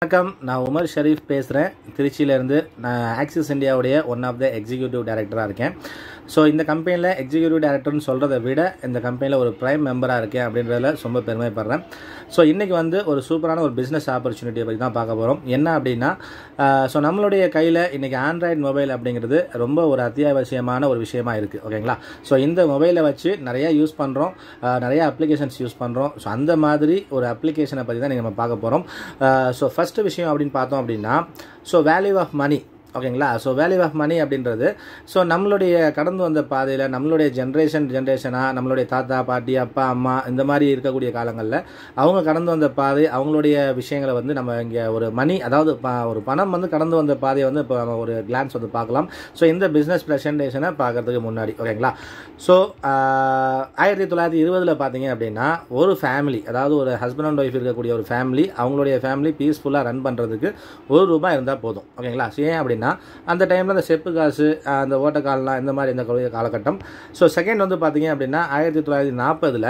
வணக்கம் நான் உமர் ஷரீஃப் பேசுகிறேன் திருச்சியிலேருந்து நான் ஆக்சிஸ் இந்தியாவுடைய ஒன் ஆஃப் த எக்ஸிக்யூட்டிவ் டைரக்டராக இருக்கேன் ஸோ இந்த கம்பெனியில் எக்ஸிக்யூட்டிவ் டைரக்டர்னு சொல்கிறத விட இந்த கம்பெனியில் ஒரு ப்ரைம் மெம்பராக இருக்கேன் அப்படின்றதுல ரொம்ப பெருமைப்படுறேன் ஸோ இன்றைக்கி வந்து ஒரு சூப்பரான ஒரு பிஸ்னஸ் ஆப்பர்ச்சுனிட்டியை பற்றி தான் பார்க்க போகிறோம் என்ன அப்படின்னா ஸோ நம்மளுடைய கையில் இன்றைக்கி ஆண்ட்ராய்டு மொபைல் அப்படிங்கிறது ரொம்ப ஒரு அத்தியாவசியமான ஒரு விஷயமா இருக்குது ஓகேங்களா ஸோ இந்த மொபைலை வச்சு நிறையா யூஸ் பண்ணுறோம் நிறையா அப்ளிகேஷன்ஸ் யூஸ் பண்ணுறோம் ஸோ அந்த மாதிரி ஒரு அப்ளிகேஷனை பற்றி தான் நம்ம பார்க்க போகிறோம் ஸோ ஃபஸ்ட்டு விஷயம் அப்படின்னு பார்த்தோம் அப்படின்னா ஸோ வேல்யூ ஆஃப் மணி ஓகேங்களா ஸோ வேல்யூ ஆஃப் மணி அப்படின்றது ஸோ நம்மளுடைய கடந்து வந்த பாதையில் நம்மளுடைய ஜென்ரேஷன் ஜென்ரேஷனாக நம்மளுடைய தாத்தா பாட்டி அப்பா அம்மா இந்த மாதிரி இருக்கக்கூடிய காலங்களில் அவங்க கடந்து வந்த பாதை அவங்களுடைய விஷயங்களை வந்து நம்ம இங்கே ஒரு மணி அதாவது ப- ஒரு பணம் வந்து கடந்து வந்த பாதையை வந்து இப்போ நம்ம ஒரு கிளான்ஸ் வந்து பார்க்கலாம் ஸோ இந்த பிஸ்னஸ் ப்ரெசன்டேஷனை பார்க்கறதுக்கு முன்னாடி ஓகேங்களா ஸோ ஆயிரத்தி தொள்ளாயிரத்தி இருபதில் பார்த்தீங்க அப்படின்னா ஒரு ஃபேமிலி அதாவது ஒரு ஹஸ்பண்ட் அண்ட் ஒய்ஃப் இருக்கக்கூடிய ஒரு ஃபேமிலி அவங்களுடைய ஃபேமிலி பீஸ்ஃபுல்லாக ரன் பண்ணுறதுக்கு ஒரு ரூபாய் இருந்தால் போதும் ஓகேங்களா ஸோ ஏன் அப்படின்னா அந்த டைமில் அந்த செப்பு காசு ஆஹ் அந்த ஓட்டக்கால்லாம் இந்த மாதிரி இந்த கொள்கை காலகட்டம் ஸோ செகண்ட் வந்து பார்த்தீங்க அப்படின்னா ஆயிரத்தி தொள்ளாயிரத்தி நாற்பதில்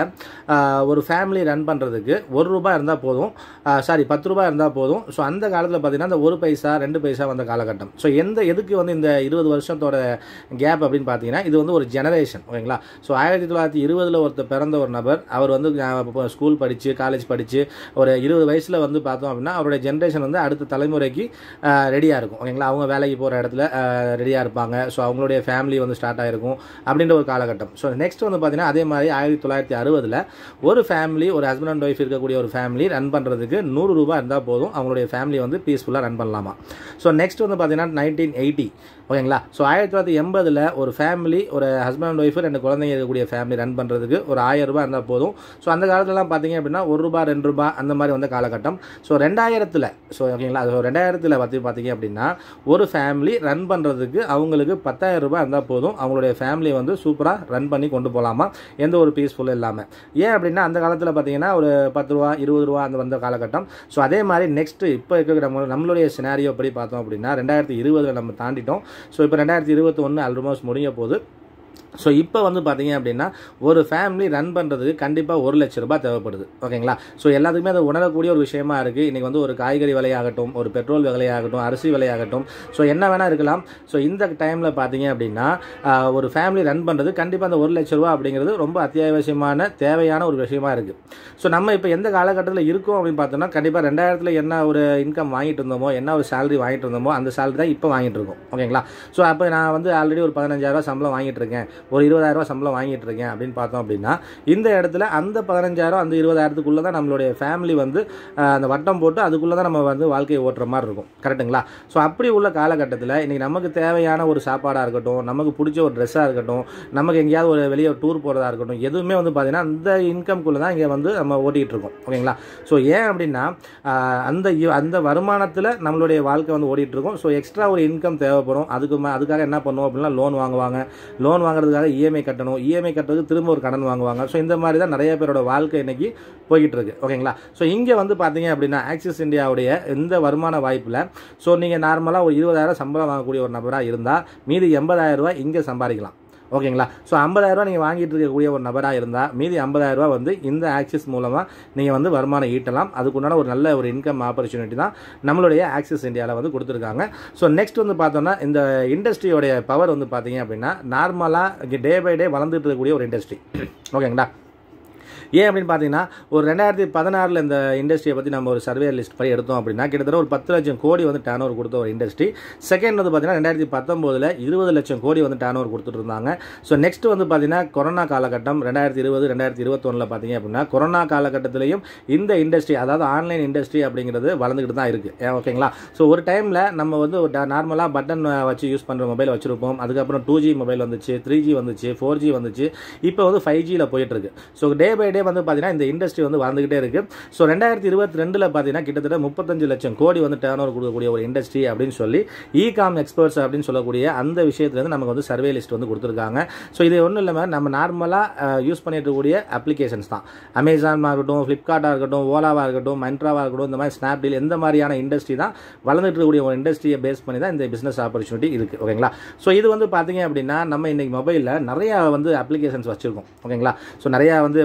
ஒரு ஃபேமிலி ரன் பண்ணுறதுக்கு ஒரு ரூபாய் இருந்தால் போதும் சாரி பத்து ரூபாய் இருந்தால் போதும் ஸோ அந்த காலத்தில் பார்த்தீங்கன்னா அந்த ஒரு பைசா ரெண்டு பைசா வந்த காலகட்டம் ஸோ எந்த எதுக்கு வந்து இந்த இருபது வருஷத்தோட கேப் அப்படின்னு பார்த்தீங்கன்னா இது வந்து ஒரு ஜெனரேஷன் ஓகேங்களா ஸோ ஆயிரத்தி தொள்ளாயிரத்தி இருபதில் ஒருத்தர் பிறந்த ஒரு நபர் அவர் வந்து ஸ்கூல் படித்து காலேஜ் படித்து ஒரு இருபது வயசில் வந்து பார்த்தோம் அப்படின்னா அவருடைய ஜென்ரேஷன் வந்து அடுத்த தலைமுறைக்கு ரெடியாக இருக்கும் ஓகேங்களா அவங்க வேலைக்கு போகிற இடத்துல ரெடியாக இருப்பாங்க ஸோ அவங்களுடைய ஃபேமிலி வந்து ஸ்டார்ட் ஆகிருக்கும் அப்படின்ற ஒரு காலகட்டம் ஸோ நெக்ஸ்ட் வந்து பார்த்தீங்கன்னா அதே மாதிரி ஆயிரத்தி தொள்ளாயிரத்தி அறுபதில் ஒரு ஃபேமிலி ஒரு ஹஸ்பண்ட் அண்ட் ஒய்ஃப் இருக்கக்கூடிய ஒரு ஃபேமிலி ரன் பண்ணுறதுக்கு நூறு ரூபாய் இருந்தால் போதும் அவங்களுடைய ஃபேமிலி வந்து பீஸ்ஃபுல்லாக ரன் பண்ணலாமா ஸோ நெக்ஸ்ட் வந்து பார்த்தீங்கன்னா நைன்டீன் எயிட்டி ஓகேங்களா ஸோ ஆயிரத்தி தொள்ளாயிரத்தி எண்பதில் ஒரு ஃபேமிலி ஒரு ஹஸ்பண்ட் அண்ட் ஒய்ஃப் ரெண்டு குழந்தைங்க இருக்கக்கூடிய ஃபேமிலி ரன் பண்ணுறதுக்கு ஒரு ஆயிரம் ரூபாய் இருந்தால் போதும் ஸோ அந்த காலத்துலலாம் பார்த்தீங்க அப்படின்னா ஒரு ரூபாய் ரெண்டு ரூபாய் அந்த மாதிரி வந்த காலகட்டம் ஸோ ரெண்டாயிரத்தில் ஸோ ஓகேங்களா ஸோ ரெண்டாயிரத்தில் பற்றி பார்த்தீங்க அப்படின்னா ஒரு ஃபேமிலி ரன் பண்ணுறதுக்கு அவங்களுக்கு பத்தாயிரம் ரூபாய் இருந்தால் போதும் அவங்களுடைய ஃபேமிலி வந்து சூப்பராக ரன் பண்ணி கொண்டு போகலாமா எந்த ஒரு பீஸ்ஃபுல்லும் இல்லாமல் ஏன் அப்படின்னா அந்த காலத்தில் பார்த்தீங்கன்னா ஒரு பத்து ரூபா இருபது ரூபா அந்த வந்த காலகட்டம் ஸோ அதே மாதிரி நெக்ஸ்ட் இப்போ இருக்கிற நம்ம நம்மளுடைய சினாரியோ படி பார்த்தோம் அப்படின்னா ரெண்டாயிரத்தி இருபதில் நம்ம தாண்டிட்டோம் ஸோ இப்போ ரெண்டாயிரத்தி இருபத்தி ஒன்று ஆல்மோஸ்ட் முடிய போகுது ஸோ இப்போ வந்து பார்த்தீங்க அப்படின்னா ஒரு ஃபேமிலி ரன் பண்ணுறதுக்கு கண்டிப்பாக ஒரு லட்ச ரூபாய் தேவைப்படுது ஓகேங்களா ஸோ எல்லாத்துக்குமே அது உணரக்கூடிய ஒரு விஷயமா இருக்குது இன்றைக்கி வந்து ஒரு காய்கறி விலையாகட்டும் ஒரு பெட்ரோல் விலையாகட்டும் அரிசி விலையாகட்டும் ஸோ என்ன வேணால் இருக்கலாம் ஸோ இந்த டைமில் பார்த்தீங்க அப்படின்னா ஆஹ், ஒரு ஃபேமிலி ரன் பண்ணுறது கண்டிப்பாக அந்த ஒரு லட்ச ரூபா அப்படிங்கிறது ரொம்ப அத்தியாவசியமான தேவையான ஒரு விஷயமா இருக்குது ஸோ நம்ம இப்போ எந்த காலகட்டத்தில் இருக்கோம் அப்படின்னு பார்த்தோம்னா கண்டிப்பாக ரெண்டாயிரத்தில் என்ன ஒரு இன்கம் வாங்கிட்டு இருந்தோமோ என்ன ஒரு சேலரி வாங்கிட்டு இருந்தோமோ அந்த சேலரி தான் இப்போ வாங்கிட்டு இருக்கோம் ஓகேங்களா ஸோ அப்போ நான் வந்து ஆல்ரெடி ஒரு பதினஞ்சாயிரரூவா சம்பளம் வாங்கிட்டு இருக்கேன் ஒரு இருபதாயிரரூவா சம்பளம் வாங்கிட்டு இருக்கேன் அப்படின்னு பார்த்தோம் அப்படின்னா இந்த இடத்துல அந்த பதினஞ்சாயிரம் அந்த இருபதாயிரத்துக்குள்ளே தான் நம்மளுடைய ஃபேமிலி வந்து ஆஹ், அந்த வட்டம் போட்டு அதுக்குள்ளே தான் நம்ம வந்து வாழ்க்கையை ஓட்டுற மாதிரி இருக்கும் கரெக்ட்டுங்களா ஸோ அப்படி உள்ள காலகட்டத்தில் இன்றைக்கி நமக்கு தேவையான ஒரு சாப்பாடாக இருக்கட்டும் நமக்கு பிடிச்ச ஒரு ட்ரெஸ்ஸாக இருக்கட்டும் நமக்கு எங்கேயாவது ஒரு வெளியே டூர் போகிறதா இருக்கட்டும் எதுவுமே வந்து பார்த்தீங்கன்னா அந்த இன்கம்குள்ளே தான் இங்கே வந்து நம்ம ஓட்டிகிட்டு இருக்கோம் ஓகேங்களா ஸோ ஏன் அப்படின்னா ஆஹ், அந்த இ- அந்த வருமானத்தில் நம்மளுடைய வாழ்க்கை வந்து ஓடிட்டு இருக்கும் ஸோ எக்ஸ்ட்ரா ஒரு இன்கம் தேவைப்படும் அதுக்கு மே- அதுக்காக என்ன பண்ணுவோம் அப்படின்னா லோன் வாங்குவாங்க லோன் வாங்குறதுக்காக இஎம்ஐ கட்டணும் இஎம்ஐ கட்டுறதுக்கு திரும்ப ஒரு கடன் வாங்குவாங்க ஸோ இந்த மாதிரி தான் நிறைய பேரோட வாழ்க்கை இன்னைக்கு போய்கிட்டு இருக்கு ஓகேங்களா ஸோ இங்கே வந்து பார்த்தீங்க அப்படின்னா ஆக்சிஸ் இந்தியாவுடைய இந்த வருமான வாய்ப்பில் ஸோ நீங்கள் நார்மலாக ஒரு இருபதாயிரம் சம்பளம் வாங்கக்கூடிய ஒரு நபராக இருந்தால் மீதி எண்பதாயிரம் ரூபாய் இங்கே சம்பாதிக்கலாம் ஓகேங்களா ஸோ ஐம்பதாயிரரூவா நீங்கள் வாங்கிட்டு இருக்கக்கூடிய ஒரு நபராக இருந்தால் மீதி 50000 ரூபாய் வந்து இந்த ஆக்சிஸ் மூலமாக நீங்கள் வந்து வருமானம் ஈட்டலாம் அதுக்குண்டான ஒரு நல்ல ஒரு இன்கம் ஆப்பர்ச்சுனிட்டி தான் நம்மளுடைய ஆக்சிஸ் இந்தியாவில் வந்து கொடுத்துருக்காங்க ஸோ நெக்ஸ்ட் வந்து பார்த்தோம்னா இந்த இண்டஸ்ட்ரியோடைய பவர் வந்து பார்த்தீங்க அப்படின்னா நார்மலாக டே பை டே வளர்ந்துட்டு இருக்கக்கூடிய ஒரு இண்டஸ்ட்ரி ஓகேங்களா ஏன் அப்படின்னு பார்த்தீங்கன்னா ஒரு ரெண்டாயிரத்தி பதினாறில் இந்த இண்டஸ்ட்ரியை பற்றி நம்ம ஒரு சர்வே லிஸ்ட் படி எடுத்தோம் அப்படின்னா கிட்டத்தட்ட ஒரு பத்து லட்சம் கோடி வந்து டேன் ஓவர் கொடுத்த ஒரு இண்டஸ்ட்ரி செகண்ட் வந்து பார்த்தீங்கன்னா ரெண்டாயிரத்தி பத்தொம்போதில் இருபது லட்சம் கோடி வந்து டேன் ஓவர் கொடுத்துட்டு இருந்தாங்க ஸோ நெக்ஸ்ட் வந்து பார்த்தீங்கன்னா கொரோனா காலகட்டம் ரெண்டாயிரத்தி இருபது ரெண்டாயிரத்தி இருபத்தொன்னில் பார்த்தீங்க அப்படின்னா கொரோனா காலகட்டத்திலையும் இந்த இண்டஸ்ட்ரி அதாவது ஆன்லைன் இண்டஸ்ட்ரி அப்படிங்கிறது வளர்ந்துக்கிட்டு தான் இருக்குது ஓகேங்களா ஸோ ஒரு டைமில் நம்ம வந்து ஒரு நார்மலாக பட்டன் வச்சு யூஸ் பண்ணுற மொபைல் வச்சுருப்போம் அதுக்கப்புறம் டூ ஜி மொபைல் வந்துச்சு த்ரீ ஜி வந்துச்சு ஃபோர் ஜி வந்துச்சு இப்போ வந்து ஃபைவ் ஜியில் போயிட்டுருக்கு ஸோ டே பை டே வந்து பார்த்தீங்கன்னா இந்த இண்டஸ்ட்ரி வந்து வளர்ந்துக்கிட்டே இருக்குது ஸோ ரெண்டாயிரத்தி இருபத்தி ரெண்டில் பார்த்தீங்கன்னா கிட்டத்தட்ட முப்பத்தஞ்சு லட்சம் கோடி வந்து டேர்ன் ஓவர் கொடுக்கக்கூடிய ஒரு இண்டஸ்ட்ரி அப்படின்னு சொல்லி இ காம் எக்ஸ்பர்ட்ஸ் அப்படின்னு சொல்லக்கூடிய அந்த விஷயத்துலேருந்து நமக்கு வந்து சர்வே லிஸ்ட் வந்து கொடுத்துருக்காங்க ஸோ இது ஒன்றும் இல்லாமல் நம்ம நார்மலாக யூஸ் பண்ணிட்டு இருக்கக்கூடிய அப்ளிகேஷன்ஸ் தான் அமேசானாக இருக்கட்டும் ஃப்ளிப்கார்ட்டாக இருக்கட்டும் ஓலாவாக இருக்கட்டும் மென்ட்ராவாக இருக்கட்டும் இந்த மாதிரி ஸ்னாப்டீல் எந்த மாதிரியான இண்டஸ்ட்ரி தான் வளர்ந்துட்டு இருக்கக்கூடிய ஒரு இண்டஸ்ட்ரியை பேஸ் பண்ணி தான் இந்த பிஸ்னஸ் ஆப்பர்ச்சுனிட்டி இருக்குது ஓகேங்களா ஸோ இது வந்து பார்த்தீங்க அப்படின்னா நம்ம இன்னைக்கு மொபைலில் நிறையா வந்து அப்ளிகேஷன்ஸ் வச்சுருக்கோம் ஓகேங்களா ஸோ நிறையா வந்து இப்போ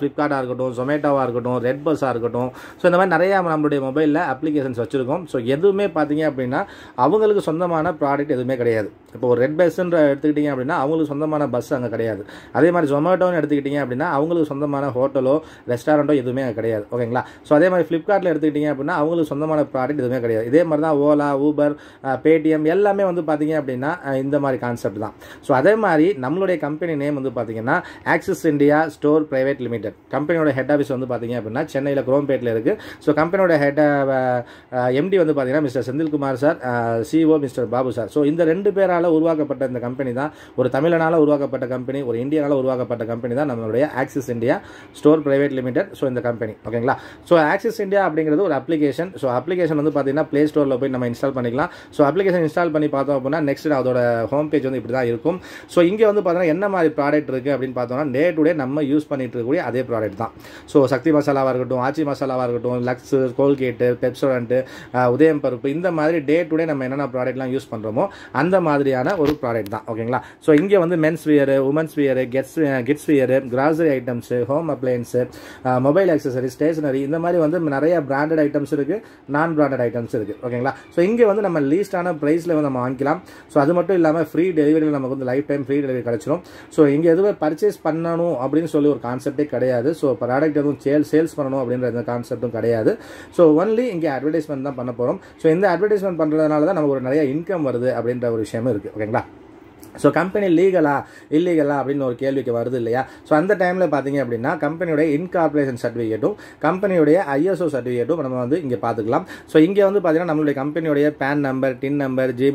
ஃப்ளிப்கார்ட்டாக இருக்கட்டும் ஜொமேட்டோவாக இருக்கட்டும் ரெட் பஸ்ஸாக இருக்கட்டும் ஸோ இந்த மாதிரி நிறையா நம்மளுடைய மொபைலில் அப்ளிகேஷன்ஸ் வச்சுருக்கோம் ஸோ எதுவுமே பார்த்தீங்க அப்படின்னா அவங்களுக்கு சொந்தமான ப்ராடக்ட் எதுவுமே கிடையாது இப்போ ஒரு ரெட் பஸ்ன்ற எடுத்துக்கிட்டிங்க அப்படின்னா அவங்களுக்கு சொந்தமான பஸ் அங்கே கிடையாது அதே மாதிரி ஜொமேட்டோன்னு எடுத்துக்கிட்டிங்க அப்படின்னா அவங்களுக்கு சொந்தமான ஹோட்டலோ ரெஸ்டாரண்ட்டோ எதுவுமே அங்கே கிடையாது ஓகேங்களா ஸோ அதே மாதிரி ஃப்ளிப்கார்ட்டில் எடுத்துக்கிட்டிங்க அப்படின்னா அவங்களுக்கு சொந்தமான ப்ராடக்ட் எதுவுமே கிடையாது இதே மாதிரி தான் ஓலா ஊபர் பேடிஎம் எல்லாமே வந்து பார்த்தீங்க அப்படின்னா அஹ், இந்த மாதிரி கான்செப்ட் தான் ஸோ அதே மாதிரி நம்மளுடைய கம்பெனி நேம் வந்து பார்த்தீங்கன்னா Axis India store private limited கம்பெனியோட ஹெட் ஆஃபீஸ் வந்து பார்த்தீங்க அப்படின்னா சென்னையில் குரோம்பேட்டில் இருக்குது ஸோ கம்பெனியோட ஹெட் எம்டி வந்து பார்த்தீங்கன்னா mister Senthilkumar sir CEO mister Babu sir so இந்த ரெண்டு பேரால் உருவாக்கப்பட்ட இந்த கம்பெனி தான் ஒரு தமிழனால் உருவாக்கப்பட்ட கம்பெனி ஒரு இந்தியனால் உருவாக்கப்பட்ட கம்பெனி தான் நம்மளுடைய Axis India store private limited so இந்த கம்பெனி ஓகேங்களா ஸோ ஆக்சிஸ் இந்தியா அப்படிங்கிறது ஒரு அப்ளிகேஷன் ஸோ அப்ளிகேஷன் வந்து பார்த்தீங்கன்னா ப்ளே ஸ்டோரில் போய் நம்ம இன்ஸ்டால் பண்ணிக்கலாம் ஸோ அப்ளிகேஷன் இன்ஸ்டால் பண்ணி பார்த்தோம் அப்படின்னா நெக்ஸ்ட் அதோட ஹோம் பேஜ் வந்து இப்படி தான் இருக்கும் ஸோ இங்கே வந்து பார்த்தீங்கன்னா என்ன மாதிரி ப்ராடக்ட் இருக்குது அப்படின்னு பார்த்தோம்னா டே டு டே நம்ம யூஸ் பண்ணிட்டு இருக்கக்கூடிய அதே ப்ராடக்ட் தான் ஸோ சக்தி மசாலாவாக இருக்கட்டும் ஆச்சி மசாலாவாக இருக்கட்டும் லக்ஸ் கோல்கேட்டு பெப்சோடன்ட்டு உதயம் பருப்பு இந்த மாதிரி டே டு டே நம்ம என்னென்ன ப்ராடக்ட்லாம் யூஸ் பண்ணுறோமோ அந்த மாதிரியான ஒரு ப்ராடக்ட் தான் ஓகேங்களா ஸோ இங்கே வந்து men's wear women's wear gets kids wear grocery items home appliances mobile accessory stationery இந்த மாதிரி வந்து நிறைய பிராண்டட் ஐட்டம்ஸ் இருக்குது நான் பிராண்டட் ஐட்டம்ஸ் இருக்குது ஓகேங்களா ஸோ இங்கே வந்து நம்ம லீஸ்டான ப்ரைஸில் வந்து நம்ம வாங்கிக்கலாம் ஸோ அது மட்டும் இல்லாமல் ஃப்ரீ டெலிவரியில் நமக்கு வந்து லைஃப் டைம் ஃப்ரீ டெலிவரி கிடச்சிரும் ஸோ இங்கே எதுவும் பர்ச்சேஸ் பண்ணணும் அப்படின்னு சொல்லி ஒரு கான்செப்டே கிடையாது ஸோ ப்ராடக்ட் எதுவும் சேல் சேல்ஸ் பண்ணணும் அப்படின்ற எந்த கான்செப்ட்டும் கிடையாது ஸோ ஒன்லி இங்கே அட்வர்டைஸ்மெண்ட் தான் பண்ண போகிறோம் ஸோ இந்த அட்வர்டைஸ்மெண்ட் பண்ணுறதுனால தான் நமக்கு ஒரு நிறைய இன்கம் வருது அப்படின்ற ஒரு விஷயமும் இருக்குது ஓகேங்களா ஸோ கம்பெனி லீகலா இல்லீகலா அப்படின்னு ஒரு கேள்விக்கு வருது இல்லையா ஸோ அந்த டைமில் பார்த்தீங்க அப்படின்னா கம்பெனியுடைய இன்கார்பரேஷன் சர்டிஃபிகேட்டும் கம்பெனியுடைய ஐஎஸ்ஓ சர்டிஃபிகேட்டும் நம்ம வந்து இங்கே பார்த்துக்கலாம் ஸோ இங்கே வந்து பார்த்தீங்கன்னா நம்மளுடைய கம்பெனியுடைய PAN number TIN number G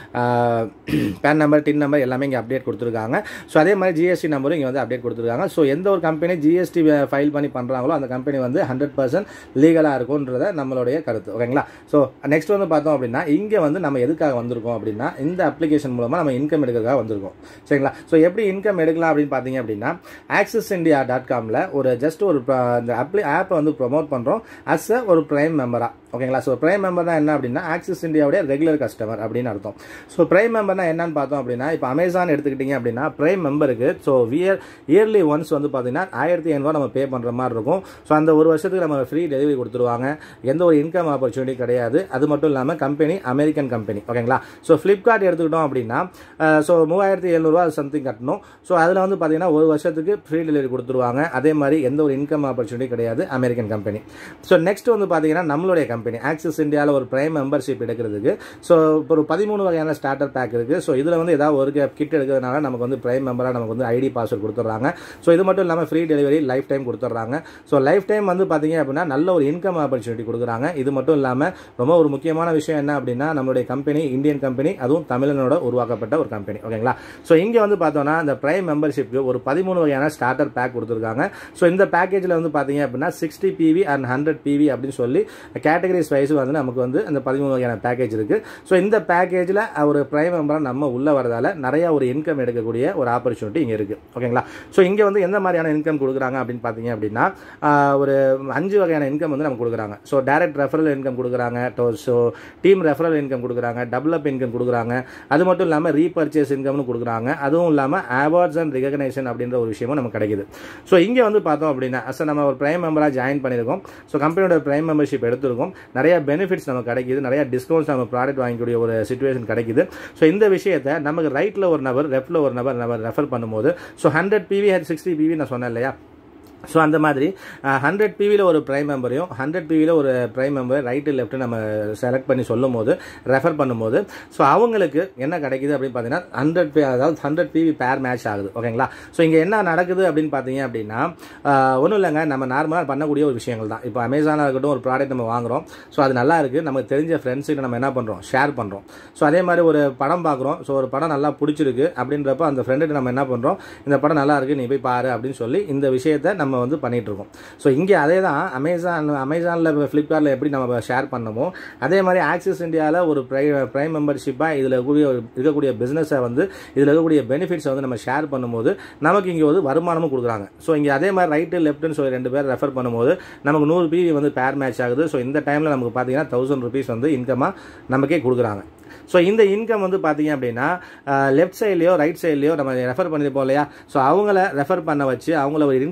PAN number TIN number எல்லாமே இங்கே அப்டேட் கொடுத்துருக்காங்க ஸோ அதே மாதிரி ஜிஎஸ்டி நம்பரும் இங்கே வந்து அப்டேட் கொடுத்துருக்காங்க ஸோ எந்த ஒரு கம்பெனி ஜிஎஸ்டி ஃபைல் பண்ணி பண்ணுறாங்களோ அந்த கம்பெனி வந்து ஹண்ட்ரட் பர்சன்ட் லீகலாக இருக்கும்ன்றத நம்மளுடைய கருத்து ஓகேங்களா ஸோ நெக்ஸ்ட் வந்து பார்த்தோம் அப்படின்னா இங்கே வந்து நம்ம எதுக்காக வந்திருக்கோம் அப்படின்னா இந்த அப்ளிகேஷன் மூலமாக நம்ம இன்கம் எடுக்கிறதுக்காக வந்திருக்கோம் சரிங்களா ஸோ எப்படி இன்கம் எடுக்கலாம் அப்படின்னு பார்த்தீங்க அப்படின்னா ஆக்சிஸ் இந்தியா டாட் காமில் ஒரு ஜஸ்ட் ஒரு ப- இந்த அப்ளி ஆப்பை வந்து ப்ரொமோட் பண்ணுறோம் அஸ் அ ஒரு ப்ரைம் மெம்பராக ஓகேங்களா ஸோ ப்ரைம் மெம்பர்னா என்ன அப்படின்னா ஆக்சிஸ் இந்தியாவுடைய ரெகுலர் கஸ்டமர் அப்படின்னு அர்த்தம் ஸோ ப்ரைம் மெம்பர்னா என்னன்னு பார்த்தோம் அப்படின்னா இப்போ அமேசான் எடுத்துக்கிட்டிங்க அப்படின்னா ப்ரைம் மெம்பருக்கு ஸோ வியர் இயர்லி ஒன்ஸ் வந்து பார்த்தீங்கன்னா ஆயிரத்தி ஐநூறுவா நம்ம பே பண்ணுற மாதிரி இருக்கும் ஸோ அந்த ஒரு வருஷத்துக்கு நம்ம ஃப்ரீ டெலிவரி கொடுத்துருவாங்க எந்த ஒரு இன்கம் ஆப்பர்ச்சுனிட்டி கிடையாது அது மட்டும் இல்லாமல் கம்பெனி அமெரிக்கன் கம்பெனி ஓகேங்களா ஸோ ஃப்ளிப்கார்ட் எடுத்துக்கிட்டோம் அப்படின்னா ஸோ மூவாயிரத்தி எழுநூறுவா சம்திங் கட்டணும் ஸோ அதில் வந்து பார்த்தீங்கன்னா ஒரு வருஷத்துக்கு ஃப்ரீ டெலிவரி கொடுத்துருவாங்க அதே மாதிரி எந்த ஒரு இன்கம் ஆப்பர்ச்சுனிட்டி கிடையாது அமெரிக்கன் கம்பெனி ஸோ நெக்ஸ்ட் வந்து பார்த்தீங்கன்னா நம்மளுடைய கம்பெனி ஆக்சிஸ் இந்தியாவில் ஒரு பிரைம் மெம்பர்ஷிப் எடுக்கிறதுக்கு ஸோ இப்போ ஒரு பதிமூணு வகையான ஸ்டார்டர் பேக் இருக்குது ஸோ இதில் வந்து ஏதாவது ஒரு கிட் எடுக்கிறதுனால நமக்கு வந்து பிரைம் மெம்பராக நமக்கு வந்து ஐடி பாஸ்வேர்ட் கொடுத்துட்றாங்க ஸோ இது மட்டும் இல்லாமல் ஃப்ரீ டெலிவரி லைஃப் டைம் கொடுத்துட்றாங்க ஸோ லைஃப் டைம் வந்து பார்த்தீங்க அப்படின்னா நல்ல ஒரு இன்கம் ஆப்பர்ச்சுனிட்டி கொடுக்குறாங்க இது மட்டும் இல்லாமல் ரொம்ப ஒரு முக்கியமான விஷயம் என்ன அப்படின்னா நம்மளுடைய கம்பெனி இந்தியன் கம்பெனி அதுவும் தமிழனோட உருவாக்கப்பட்ட ஒரு கம்பெனி ஓகேங்களா ஸோ இங்கே வந்து பார்த்தோம்னா இந்த பிரைம் மெம்பர்ஷிப்க்கு ஒரு பதிமூணு வகையான ஸ்டார்டர் பேக் கொடுத்துருக்காங்க ஸோ இந்த பேக்கேஜில் வந்து பார்த்தீங்க அப்படின்னா sixty PV and hundred PV அப்படின்னு சொல்லி கேட்டகரிஸ் வைஸ் வந்து நமக்கு வந்து அந்த பதிமூணு வகையான பேக்கேஜ் இருக்குது ஸோ இந்த பேக்கேஜில் ஒரு பிரைம் மெம்பராக நம்ம உள்ளே வரதால நிறைய ஒரு இன்கம் எடுக்கக்கூடிய ஒரு ஆப்பர்ச்சுனிட்டி இங்கே இருக்குது ஓகேங்களா ஸோ இங்கே வந்து எந்த மாதிரியான இன்கம் கொடுக்குறாங்க அப்படின்னு பார்த்தீங்க அப்படின்னா ஆஹ், ஒரு அஞ்சு வகையான இன்கம் வந்து நமக்கு கொடுக்குறாங்க ஸோ டைரக்ட் ரெஃபரல் இன்கம் கொடுக்குறாங்க ஸோ டீம் ரெஃபரல் இன்கம் கொடுக்குறாங்க டபுள் அப் இன்கம் கொடுக்குறாங்க அது மட்டும் இல்லாமல் ரீபர்ச்சேஸ் இன்கம்னு கொடுக்குறாங்க அதுவும் இல்லாமல் அவார்ட்ஸ் அண்ட் ரெகனைசேஷன் அப்படின்ற ஒரு விஷயமும் நமக்கு கிடைக்குது ஸோ இங்கே வந்து பார்த்தோம் அப்படின்னா அஸ் நம்ம ஒரு பிரைம் மெம்பராக ஜாயின் பண்ணியிருக்கோம் ஸோ கம்பெனியோட பிரைம் மெம்பர்ஷிப் எடுத்திருக்கோம் நிறைய பெனிஃபிட்ஸ் நமக்கு கிடைக்குது நிறைய டிஸ்கவுண்ட்ஸ் நம்ம ப்ராடக்ட் வாங்கக்கூடிய ஒரு சுச்சுவேஷன் கிடைக்குது ஸோ இந்த விஷயத்தை நமக்கு ரைட்டில் ஒரு நபர் லெஃப்ட்டில் ஒரு நபர் நம்ம ரெஃபர் பண்ணும்போது so hundred PV sixty PV நான் சொன்னேன் இல்லையா ஸோ அந்த மாதிரி ஹண்ட்ரட் பிவியில் ஒரு ப்ரைம் மெம்பரையும் ஹண்ட்ரட் பிவியில் ஒரு ப்ரைம் மெம்பர் ரைட்டு லெஃப்ட்டு நம்ம செலக்ட் பண்ணி சொல்லும் போது ரெஃபர் பண்ணும்போது ஸோ அவங்களுக்கு என்ன கிடைக்குது அப்படின்னு பார்த்தீங்கன்னா ஹண்ட்ரட் அதாவது ஹண்ட்ரட் பிவி பேர் மேட்ச் ஆகுது ஓகேங்களா ஸோ இங்கே என்ன நடக்குது அப்படின்னு பார்த்தீங்க அப்படின்னா ஒன்றும் இல்லைங்க நம்ம நார்மலாக பண்ணக்கூடிய ஒரு விஷயங்கள் தான் இப்போ அமேசானாக இருக்கட்டும் ஒரு ப்ராடக்ட் நம்ம வாங்குறோம் ஸோ அது நல்லா இருக்குது நமக்கு தெரிஞ்ச ஃப்ரெண்ட்ஸுக்கு நம்ம என்ன பண்ணுறோம் ஷேர் பண்ணுறோம் ஸோ அதே மாதிரி ஒரு படம் பார்க்குறோம் ஸோ ஒரு படம் நல்லா பிடிச்சிருக்கு அப்படின்றப்ப அந்த ஃப்ரெண்டுக்கு நம்ம என்ன பண்ணுறோம் இந்த படம் நல்லா இருக்கு நீ போய் பாரு அப்படின்னு சொல்லி இந்த விஷயத்தை நம்ம வந்து பண்ணிட்டு இருக்கோம் ஸோ இங்கே அதே தான் அமேசான் அமேசானில் ஃப்ளிப்கார்ட்டில் எப்படி நம்ம ஷேர் பண்ணமோ அதே மாதிரி ஆக்சிஸ் இந்தியாவில் ஒரு ப்ரை ப்ரைம் மெம்பர்ஷிப்பாக இதில் இருக்கக்கூடிய இருக்கக்கூடிய பிஸ்னஸை வந்து இதில் இருக்கக்கூடிய பெனிஃபிட்ஸை வந்து நம்ம ஷேர் பண்ணும்போது நமக்கு இங்கே வந்து வருமானமும் கொடுக்குறாங்க ஸோ இங்கே அதே மாதிரி ரைட்டு லெஃப்ட்னு சொல்லி ரெண்டு பேர் ரெஃபர் பண்ணும்போது நமக்கு நூறு பிவி வந்து பேர் மேட்ச் ஆகுது ஸோ இந்த டைமில் நமக்கு பார்த்தீங்கன்னா தௌசண்ட் ருபீஸ் வந்து இன்கமாக நமக்கே கொடுக்குறாங்க ஸோ இந்த இன்கம் வந்து பார்த்தீங்க அப்படின்னா லெஃப்ட் சைட்லையோ ரைட் சைட்லையோ நம்ம ரெஃபர் பண்ணியிருப்போம் இல்லையா ஸோ அவங்கள ரெஃபர் பண்ண வச்சு அவங்கள ஒரு இன்கம் எடுக்க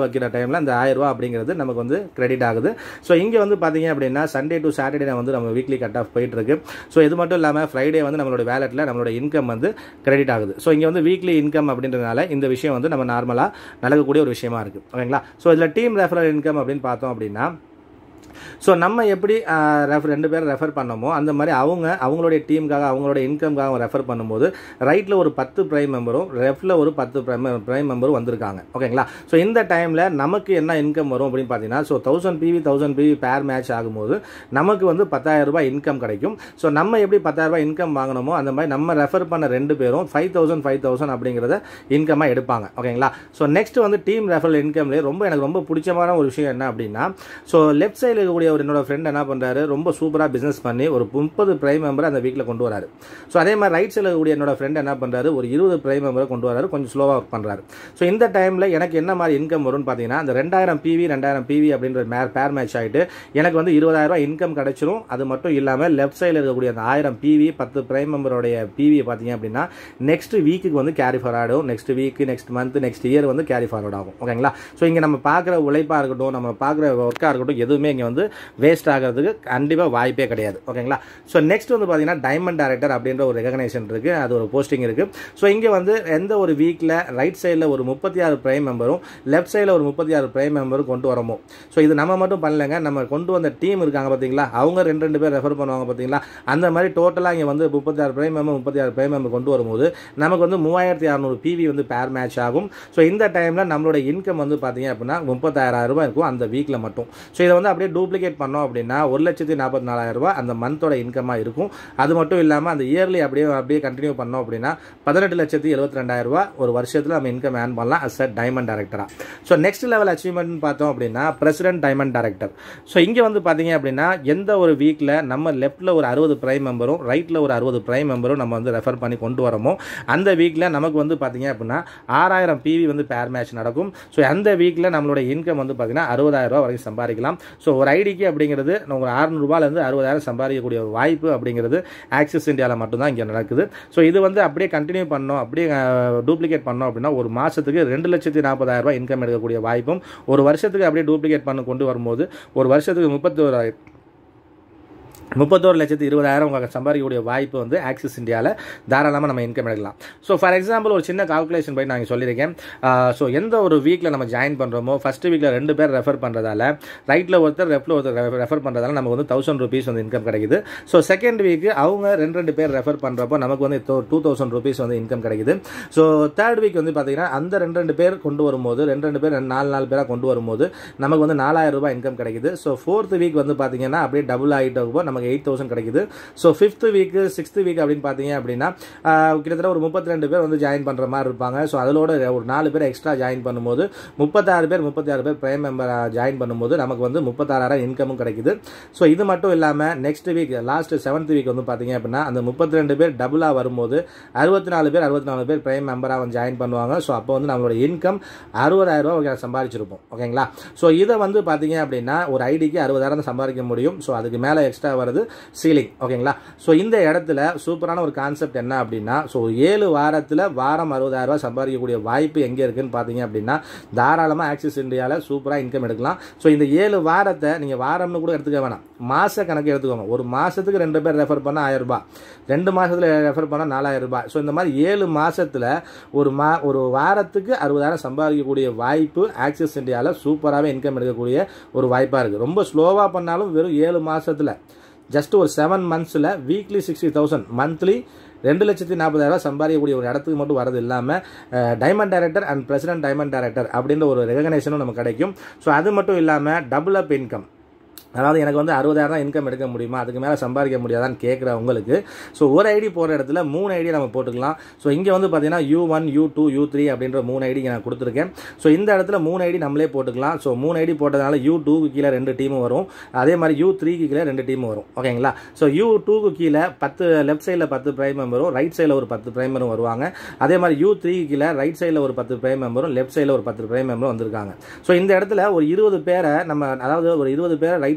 வைக்கிற டைமில் அந்த ஆயிரம் ரூபா அப்படிங்கிறது நமக்கு வந்து கிரெடிட் ஆகுது ஸோ இங்கே வந்து பார்த்தீங்க அப்படின்னா சண்டே டு சாட்டர்டே வந்து நம்ம வீக்லி கட் ஆஃப் போயிட்டு இருக்கு ஸோ இது மட்டும் இல்லாமல் ஃப்ரைடே வந்து நம்மளோட வேலெட்டில் நம்மளோட இன்கம் வந்து கிரெடிட் ஆகுது ஸோ இங்கே வந்து வீக்லி இன்கம் அப்படின்றதுனால இந்த விஷயம் வந்து நம்ம நார்மலாக நடக்கக்கூடிய ஒரு விஷயமா இருக்குது ஓகேங்களா ஸோ இதில் டீம் ரெஃபரல் இன்கம் அப்படின்னு பார்த்தோம் அப்படின்னா ஸோ நம்ம எப்படி ரெஃபர் ரெண்டு பேரும் ரெஃபர் பண்ணோமோ அந்த மாதிரி அவங்க அவங்களுடைய டீமுக்காக அவங்களோட இன்கம்காக ரெஃபர் பண்ணும்போது ரைட்டில் ஒரு பத்து ப்ரைம் மெம்பரும் லெஃப்டில் ஒரு பத்து ப்ரைம் ப்ரைம் மெம்பரும் வந்திருக்காங்க ஓகேங்களா ஸோ இந்த டைமில் நமக்கு என்ன இன்கம் வரும் அப்படின்னு பார்த்தீங்கன்னா so thousand PV thousand PV pair match ஆகும்போது நமக்கு வந்து பத்தாயிரம் ரூபாய் இன்கம் கிடைக்கும் ஸோ நம்ம எப்படி பத்தாயிரம் ரூபாய் இன்கம் வாங்கினோமோ அந்த மாதிரி நம்ம ரெஃபர் பண்ண ரெண்டு பேரும் ஃபைவ் தௌசண்ட் ஃபைவ் தௌசண்ட் அப்படிங்கிறத இன்கமாக எடுப்பாங்க ஓகேங்களா ஸோ நெக்ஸ்ட் வந்து டீம் ரெஃபரல் இன்கம்லேயே ரொம்ப எனக்கு ரொம்ப பிடிச்சமான ஒரு விஷயம் என்ன அப்படின்னா ஸோ லெஃப்ட் சைடில் இருக்கக்கூடிய ஒரு என்னோட ஃப்ரெண்ட் என்ன பண்ணுறாரு ரொம்ப சூப்பராக பிஸ்னஸ் பண்ணி ஒரு முப்பது ப்ரைம் மெம்பர் அந்த வீக்கில் கொண்டு வராரு ஸோ அதே மாதிரி ரைட் சைடில் இருக்கக்கூடிய என்னோட ஃப்ரெண்ட் என்ன பண்ணுறாரு ஒரு இருபது ப்ரைம் மெம்பரை கொண்டு வராரு கொஞ்சம் ஸ்லோவாக ஒர்க் பண்ணுறாரு ஸோ இந்த டைமில் எனக்கு என்ன மாதிரி இன்கம் வரும்னு பார்த்தீங்கன்னா அந்த ரெண்டாயிரம் பிவி ரெண்டாயிரம் பிவி அப்படின்ற மே பேர் மேட்ச் ஆகிட்டு எனக்கு வந்து இருபதாயிரம் ரூபாய் இன்கம் கிடைச்சிரும் அது மட்டும் இல்லாமல் லெஃப்ட் சைடில் இருக்கக்கூடிய அந்த ஆயிரம் பிவி பத்து ப்ரைம் மெம்பருடைய பிவி பார்த்தீங்க அப்படின்னா நெக்ஸ்ட் வீக்குக்கு வந்து கேரி ஃபார்வர்ட் ஆகும் next week next month next year வந்து கேரி ஃபார்வர்ட் ஆகும் ஓகேங்களா ஸோ இங்கே நம்ம பார்க்குற உழைப்பாக இருக்கட்டும் நம்ம பார்க்குற ஒர்க்காக இருக்கட்டும் எதுவுமே இங்கே வந்து வேஸ்ட் ஆகிறதுக்கு கண்டிப்பாக வாய்ப்பே கிடையாது ஓகேங்களா ஸோ நெக்ஸ்ட் வந்து பார்த்தீங்கன்னா டைமண்ட் டேரக்டர் அப்படின்ற ஒரு ரெகனைசேஷன் இருக்குது அது ஒரு போஸ்டிங் இருக்குது ஸோ இங்கே வந்து எந்த ஒரு வீக்கில் ரைட் சைடில் ஒரு முப்பத்தி ஆறு ப்ரைம் மெம்பரும் லெஃப்ட் சைடில் ஒரு முப்பத்தி ஆறு ப்ரைம் மெம்பரும் கொண்டு வரமோ ஸோ இது நம்ம மட்டும் பண்ணலைங்க நம்ம கொண்டு வந்த டீம் இருக்காங்க பார்த்தீங்களா அவங்க ரெண்டு ரெண்டு பேர் ரெஃபர் பண்ணுவாங்க பார்த்தீங்களா அந்த மாதிரி டோட்டலாக இங்கே வந்து முப்பத்தி ஆறு ப்ரைம் மெம்பர் முப்பத்தி ஆறு ப்ரைம் மெம்பர் கொண்டு வரும்போது நமக்கு வந்து மூவாயிரத்தி அறநூறு பிவி வந்து பேர் மேட்ச் ஆகும் ஸோ இந்த டைமில் நம்மளோட இன்கம் வந்து பார்த்தீங்க அப்படின்னா முப்பத்தாயிரம் ரூபாய் இருக்கும் அந்த வீக்கில் மட்டும் ஸோ இதை வந்து அப்படியே டூப்ளிகேட் பண்ணோம் அப்படின்னா ஒரு லட்சத்தி நாற்பத்தி நாலாயிரம் ரூபாய் அந்த மந்தோட இன்கமாக இருக்கும் அது மட்டும் இல்லாமல் அந்த இயர்லி அப்படியே அப்படியே கண்டினியூ பண்ணோம் அப்படின்னா பதினெட்டு லட்சத்தி எழுபத்தி ரெண்டாயிரம் ரூபாய் ஒரு வருஷத்தில் நம்ம இன்கம் ஏர்ன் பண்ணலாம் அஸ் அ டைமண்ட் டேரக்டராக ஸோ நெக்ஸ்ட் லெவல் அச்சீவ்மெண்ட் பார்த்தோம் அப்படின்னா பிரசிடென்ட் டைமண்ட் டேரக்டர் ஸோ இங்கே வந்து பார்த்தீங்க அப்படின்னா எந்த ஒரு வீக்கில் நம்ம லெஃப்ட்டில் ஒரு அறுபது ப்ரைம் மெம்பரும் ரைட்டில் ஒரு அறுபது ப்ரைம் மெம்பரும் நம்ம வந்து ரெஃபர் பண்ணி கொண்டு வரோமோ அந்த வீக்கில் நமக்கு வந்து பார்த்தீங்க அப்படின்னா ஆறாயிரம் பிவி வந்து பேர் மேட்ச் நடக்கும் ஸோ அந்த வீக்கில் நம்மளோட இன்கம் வந்து பார்த்தீங்கன்னா அறுபதாயிரம் ரூபா வரைக்கும் சம்பாதிக்கலாம் ஸோ ஒரு ஐடிக்கு அப்படிங்கிறது ஒரு அறுநூறுபாலேருந்து அறுபதாயிரம் சம்பாதிக்கக்கூடிய ஒரு வாய்ப்பு அப்படிங்கிறது ஆக்சிஸ் இந்தியாவில் மட்டும்தான் இங்கே நடக்குது ஸோ இது வந்து அப்படியே கண்டினியூ பண்ணோம் அப்படியே டூப்ளிகேட் பண்ணோம் அப்படின்னா ஒரு மாதத்துக்கு ரெண்டு லட்சத்தி நாற்பதாயிரம் ரூபாய் இன்கம் எடுக்கக்கூடிய வாய்ப்பும் ஒரு வருஷத்துக்கு அப்படியே டூப்ளிகேட் பண்ண கொண்டு வரும்போது ஒரு வருஷத்துக்கு முப்பத்தோராயிரம் முப்பத்தோரு லட்சத்து இருபதாயிரம் உங்களுக்கு சம்பாதிக்கக்கூடிய வாய்ப்பு வந்து ஆக்சிஸ் இந்தியாவில் தாராளமாக நம்ம இன்கம் எடுக்கலாம் ஸோ ஃபார் எக்ஸாம்பிள் ஒரு சின்ன கால்குலேஷன் படி நான் சொல்லியிருக்கேன் ஸோ எந்த ஒரு வீக்கில் நம்ம ஜாயின் பண்ணுறோமோ ஃபஸ்ட் வீக்கில் ரெண்டு பேர் ரெஃபர் பண்ணுறதால ரைட்டில் ஒருத்தர் லெஃப்ட்டில் ஒருத்தர் ரெஃபர் பண்ணுறதால நமக்கு வந்து தௌசண்ட் ருபீஸ் வந்து இன்கம் கிடைக்குது ஸோ செகண்ட் வீக்கு அவங்க ரெண்டு ரெண்டு பேர் ரெஃபர் பண்ணுறப்போ நமக்கு வந்து டூ தௌசண்ட் ருபீஸ் வந்து இன்கம் கிடைக்குது ஸோ தேர்ட் வீக் வந்து பார்த்தீங்கன்னா அந்த ரெண்டு ரெண்டு பேர் கொண்டு வரும்போது ரெண்டு ரெண்டு பேர் நாலு நாலு பேராக கொண்டு வரும்போது நமக்கு வந்து நாலாயிரம் ரூபாய் இன்கம் கிடைக்குது ஸோ ஃபோர்த் வீக் வந்து பார்த்தீங்கன்னா அப்படியே டபுள் ஆகிட்டு நமக்கு எயிட் தௌசண்ட் கிடைக்குது so fifth week sixth week அப்படின்னு பார்த்தீங்க அப்படின்னா கிட்டத்தட்ட ஒரு முப்பத்தி ரெண்டு பேர் வந்து ஜாயின் பண்ணுற மாதிரி இருப்பாங்க ஸோ அதோட ஒரு நாலு பேர் எக்ஸ்ட்ரா ஜாயின் பண்ணும்போது முப்பத்தாறு பேர் முப்பத்தி ஆறு பேர் பிரைம் மெம்பர் ஜாயின் பண்ணும்போது நமக்கு வந்து முப்பத்தாறாயிரம் இன்கமும் கிடைக்குது ஸோ இது மட்டும் இல்லாமல் next week last seventh week வந்து பார்த்தீங்க அப்படின்னா அந்த முப்பத்தி ரெண்டு பேர் டபுளாக வரும்போது அறுபத்தி நாலு பேர் அறுபத்தி நாலு பேர் பிரைம் மெம்பராக வந்து ஜாயின் பண்ணுவாங்க ஸோ அப்போ வந்து நம்மளோட இன்கம் அறுபதாயிரம் ரூபா சம்பாதிச்சிருப்போம் ஓகேங்களா ஸோ இதை வந்து பார்த்தீங்க அப்படின்னா ஒரு ஐடிக்கு அறுபதாயிரம் சம்பாதிக்க முடியும் ஸோ அதுக்கு மேலே எக்ஸ்ட்ரா வருது சீலிங் ஓகேங்களா ஸோ இந்த இடத்துல சூப்பரான ஒரு கான்செப்ட் என்ன அப்படின்னா ஸோ ஏழு வாரத்தில் வாரம் அறுபதாயிரம் ரூபாய் சம்பாதிக்கக்கூடிய வாய்ப்பு எங்கே இருக்குன்னு பார்த்தீங்க அப்படின்னா தாராளமாக ஆக்சிஸ் இந்தியாவில் சூப்பராக இன்கம் எடுக்கலாம் ஸோ இந்த ஏழு வாரத்தை நீங்கள் வாரம்னு கூட எடுத்துக்க வேணாம் மாத கணக்கு எடுத்துக்கோங்க ஒரு மாதத்துக்கு ரெண்டு பேர் ரெஃபர் பண்ணால் ஆயிரம் ரூபாய் ரெண்டு மாதத்தில் ரெஃபர் பண்ணால் நாலாயிரம் ரூபாய் ஸோ இந்த மாதிரி ஏழு மாதத்தில் ஒரு மா ஒரு வாரத்துக்கு அறுபதாயிரம் சம்பாதிக்கக்கூடிய வாய்ப்பு ஆக்சிஸ் இந்தியாவில் சூப்பராகவே இன்கம் எடுக்கக்கூடிய ஒரு வாய்ப்பாக இருக்குது ரொம்ப ஸ்லோவாக பண்ணாலும் வெறும் ஏழு மாதத்தில் ஜஸ்ட் ஒரு செவன் மந்த்ஸில் வீக்லி சிக்ஸ்டி தௌசண்ட் மந்த்லி ரெண்டு லட்சத்தி நாற்பதாயிரம் சம்பாதிக்கக்கூடிய ஒரு இடத்துக்கு மட்டும் வரது இல்லாமல் diamond director and president diamond director அப்படின்ற ஒரு ரெகனைசேஷனும் நமக்கு கிடைக்கும் ஸோ அது மட்டும் இல்லாமல் டபுள் அப் இன்கம் அதாவது எனக்கு வந்து அறுபதாயிரம் தான் இன்கம் எடுக்க முடியுமா அதுக்கு மேலே சம்பாதிக்க முடியாதான்னு கேட்குற உங்களுக்கு ஸோ ஒரு ஐடி போகிற இடத்துல மூணு ஐடி நம்ம போட்டுக்கலாம் ஸோ இங்கே வந்து பார்த்தீங்கன்னா U one U two U three அப்படின்ற மூணு ஐடி நான் கொடுத்துருக்கேன் ஸோ இந்த இடத்துல மூணு ஐடி நம்மளே போட்டுக்கலாம் ஸோ மூணு ஐடி போட்டதுனால யூ டூக்கு கீழே ரெண்டு டீமும் வரும் அதே மாதிரி யூ த்ரீக்கு கீழே ரெண்டு டீமும் வரும் ஓகேங்களா ஸோ யூ டூக்கு கீழே பத்து லெஃப்ட் சைடில் பத்து பிரைம் மெம்பரும் ரைட் சைடில் ஒரு பத்து பிரைம் மெம்பரும் வருவாங்க அதே மாதிரி யூ த்ரீக்கு கீழே ரைட் சைடில் ஒரு பத்து பிரைம் மெம்பரும் லெஃப்ட் சைடில் ஒரு பத்து பிரைம் மெம்பரும் வந்திருக்காங்க ஸோ இந்த இடத்துல ஒரு இருபது பேரை நம்ம அதாவது ஒரு இருபது பேரை ரைட்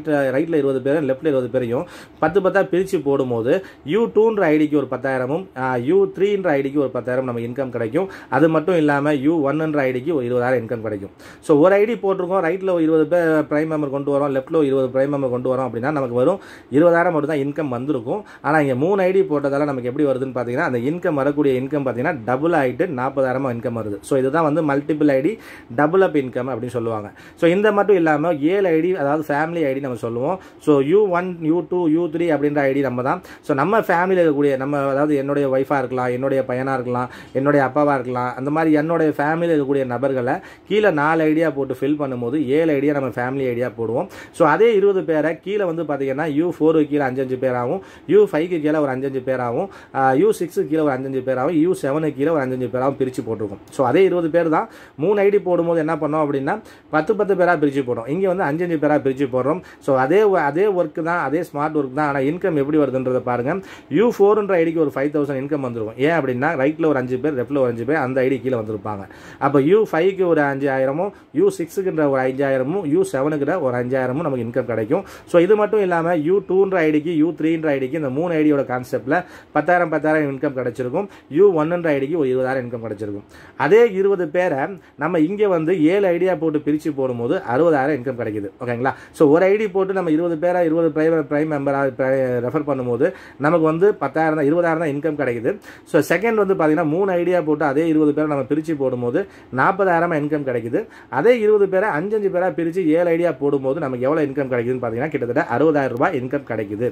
ரைட் ரைட்டில் இருபது பேரும் லெஃப்ட்டில் இருபது பேரையும் பத்து பத்தா பிரித்து போடும்போது யூ டூன்ற ஐடிக்கு ஒரு பத்தாயிரமும் யூ த்ரீன்ற ஐடிக்கு ஒரு பத்தாயிரம் நம்ம இன்கம் கிடைக்கும் அது மட்டும் இல்லாமல் யூ ஒன்ன்ற ஐடிக்கு ஒரு இருபதாயிரம் இன்கம் கிடைக்கும் ஸோ ஒரு ஐடி போட்டிருக்கோம் ரைட்டில் ஒரு இருபது பேர் ப்ரைம் மெம்பர் கொண்டு வரோம் லெஃப்ட்டில் ஒரு இருபது ப்ரைம் மெம்பர் கொண்டு வரோம் அப்படின்னா நமக்கு வரும் இருபதாயிரம் மட்டும் தான் இன்கம் வந்திருக்கும் ஆனால் இங்கே மூணு ஐடி போட்டதால நமக்கு எப்படி வருதுன்னு பார்த்தீங்கன்னா அந்த இன்கம் வரக்கூடிய இன்கம் பார்த்தீங்கன்னா டபுள் ஆகிட்டு நாற்பதாயிரமா இன்கம் வருது ஸோ இதுதான் வந்து multiple ID double up income அப்படின்னு சொல்லுவாங்க ஸோ இந்த மட்டும் இல்லாமல் ஏழு ஐடி அதாவது ஃபேமிலி ஐடி நம்ம சொல்லுவோம் so U one U two U three அப்படின்ற ஐடி நம்ம தான் ஸோ நம்ம ஃபேமிலியில் இருக்கக்கூடிய நம்ம அதாவது என்னுடைய ஒய்ஃபாக இருக்கலாம் என்னுடைய பையனாக இருக்கலாம் என்னுடைய அப்பாவாக இருக்கலாம் அந்த மாதிரி என்னுடைய ஃபேமிலியில் இருக்கக்கூடிய நபர்களை கீழே நாலு ஐடியா போட்டு ஃபில் பண்ணும்போது ஏழு ஐடியா நம்ம ஃபேமிலி ஐடியா போடுவோம் ஸோ அதே இருபது பேரை கீழே வந்து பார்த்தீங்கன்னா யூ ஃபோருக்கு கீழே அஞ்சஞ்சு பேராகவும் யூ ஃபைவ்க்கு கீழே ஒரு அஞ்சஞ்சு பேராகவும் யூ சிக்ஸுக்கு கீழே ஒரு அஞ்சஞ்சு பேராகவும் யூ செவனுக்கு கீழே ஒரு அஞ்சஞ்சு பேராகவும் பிரித்து போட்டிருக்கோம் ஸோ அதே இருபது பேர் தான் மூணு ஐடி போடும்போது என்ன பண்ணோம் அப்படின்னா பத்து பத்து பேராக பிரித்து போடுறோம் இங்கே வந்து அஞ்சஞ்சு பேராக பிரித்து போடுறோம் ஸோ அதே அதே ஒர்க்கு தான் அதே ஸ்மார்ட் ஒர்க் தான் ஆனால் இன்கம் எப்படி வருதுன்றதை பாருங்கள் யூ ஃபோர்ன்ற ஐடிக்கு ஒரு ஃபைவ் தௌசண்ட் இன்கம் வந்துருக்கும் ஏன் அப்படின்னா ரைட்டில் ஒரு அஞ்சு பேர் லெஃப்ட்டில் ஒரு அஞ்சு பேர் அந்த ஐடி கீழே வந்திருப்பாங்க அப்போ யூ ஃபைவ்க்கு ஒரு அஞ்சாயிரமும் யூ சிக்ஸுக்குன்ற ஒரு அஞ்சாயிரமும் யூ செவனுக்குற ஒரு அஞ்சாயிரமும் நமக்கு இன்கம் கிடைக்கும் ஸோ இது மட்டும் இல்லாமல் யூ டூன்ற ஐடிக்கு யூ த்ரீன்ற ஐடிக்கு இந்த மூணு ஐடியோட கான்செப்ட்டில் பத்தாயிரம் பத்தாயிரம் இன்கம் கிடைச்சிருக்கும் யூ ஒன்னுன்ற ஐடிக்கு ஒரு இருபதாயிரம் இன்கம் கிடைச்சிருக்கும் அதே இருபது பேரை நம்ம இங்கே வந்து ஏழு ஐடியா போட்டு பிரித்து போடும்போது அறுபதாயிரம் இன்கம் கிடைக்குது ஓகேங்களா ஸோ ஒரு ஐடி போட்டு நம்ம இருபது பேரா இருபது பிரைம் பிரைம் மெம்பராக ரெஃபர் பண்ணும்போது நமக்கு வந்து பத்தாயிரம் தான் இருபதாயிரம் தான் இன்கம் கிடைக்குது ஸோ செகண்ட் வந்து பார்த்தீங்கன்னா மூணு ஐடியா போட்டு அதே இருபது பேரை நம்ம பிரித்து போடும்போது நாற்பதாயிரமா இன்கம் கிடைக்குது அதே இருபது பேரை அஞ்சஞ்சு பேராக பிரித்து ஏழு ஐடியா போடும்போது நமக்கு எவ்வளோ இன்கம் கிடைக்குதுன்னு பார்த்தீங்கன்னா கிட்டத்தட்ட அறுபதாயிரம் ரூபாய் இன்கம் கிடைக்குது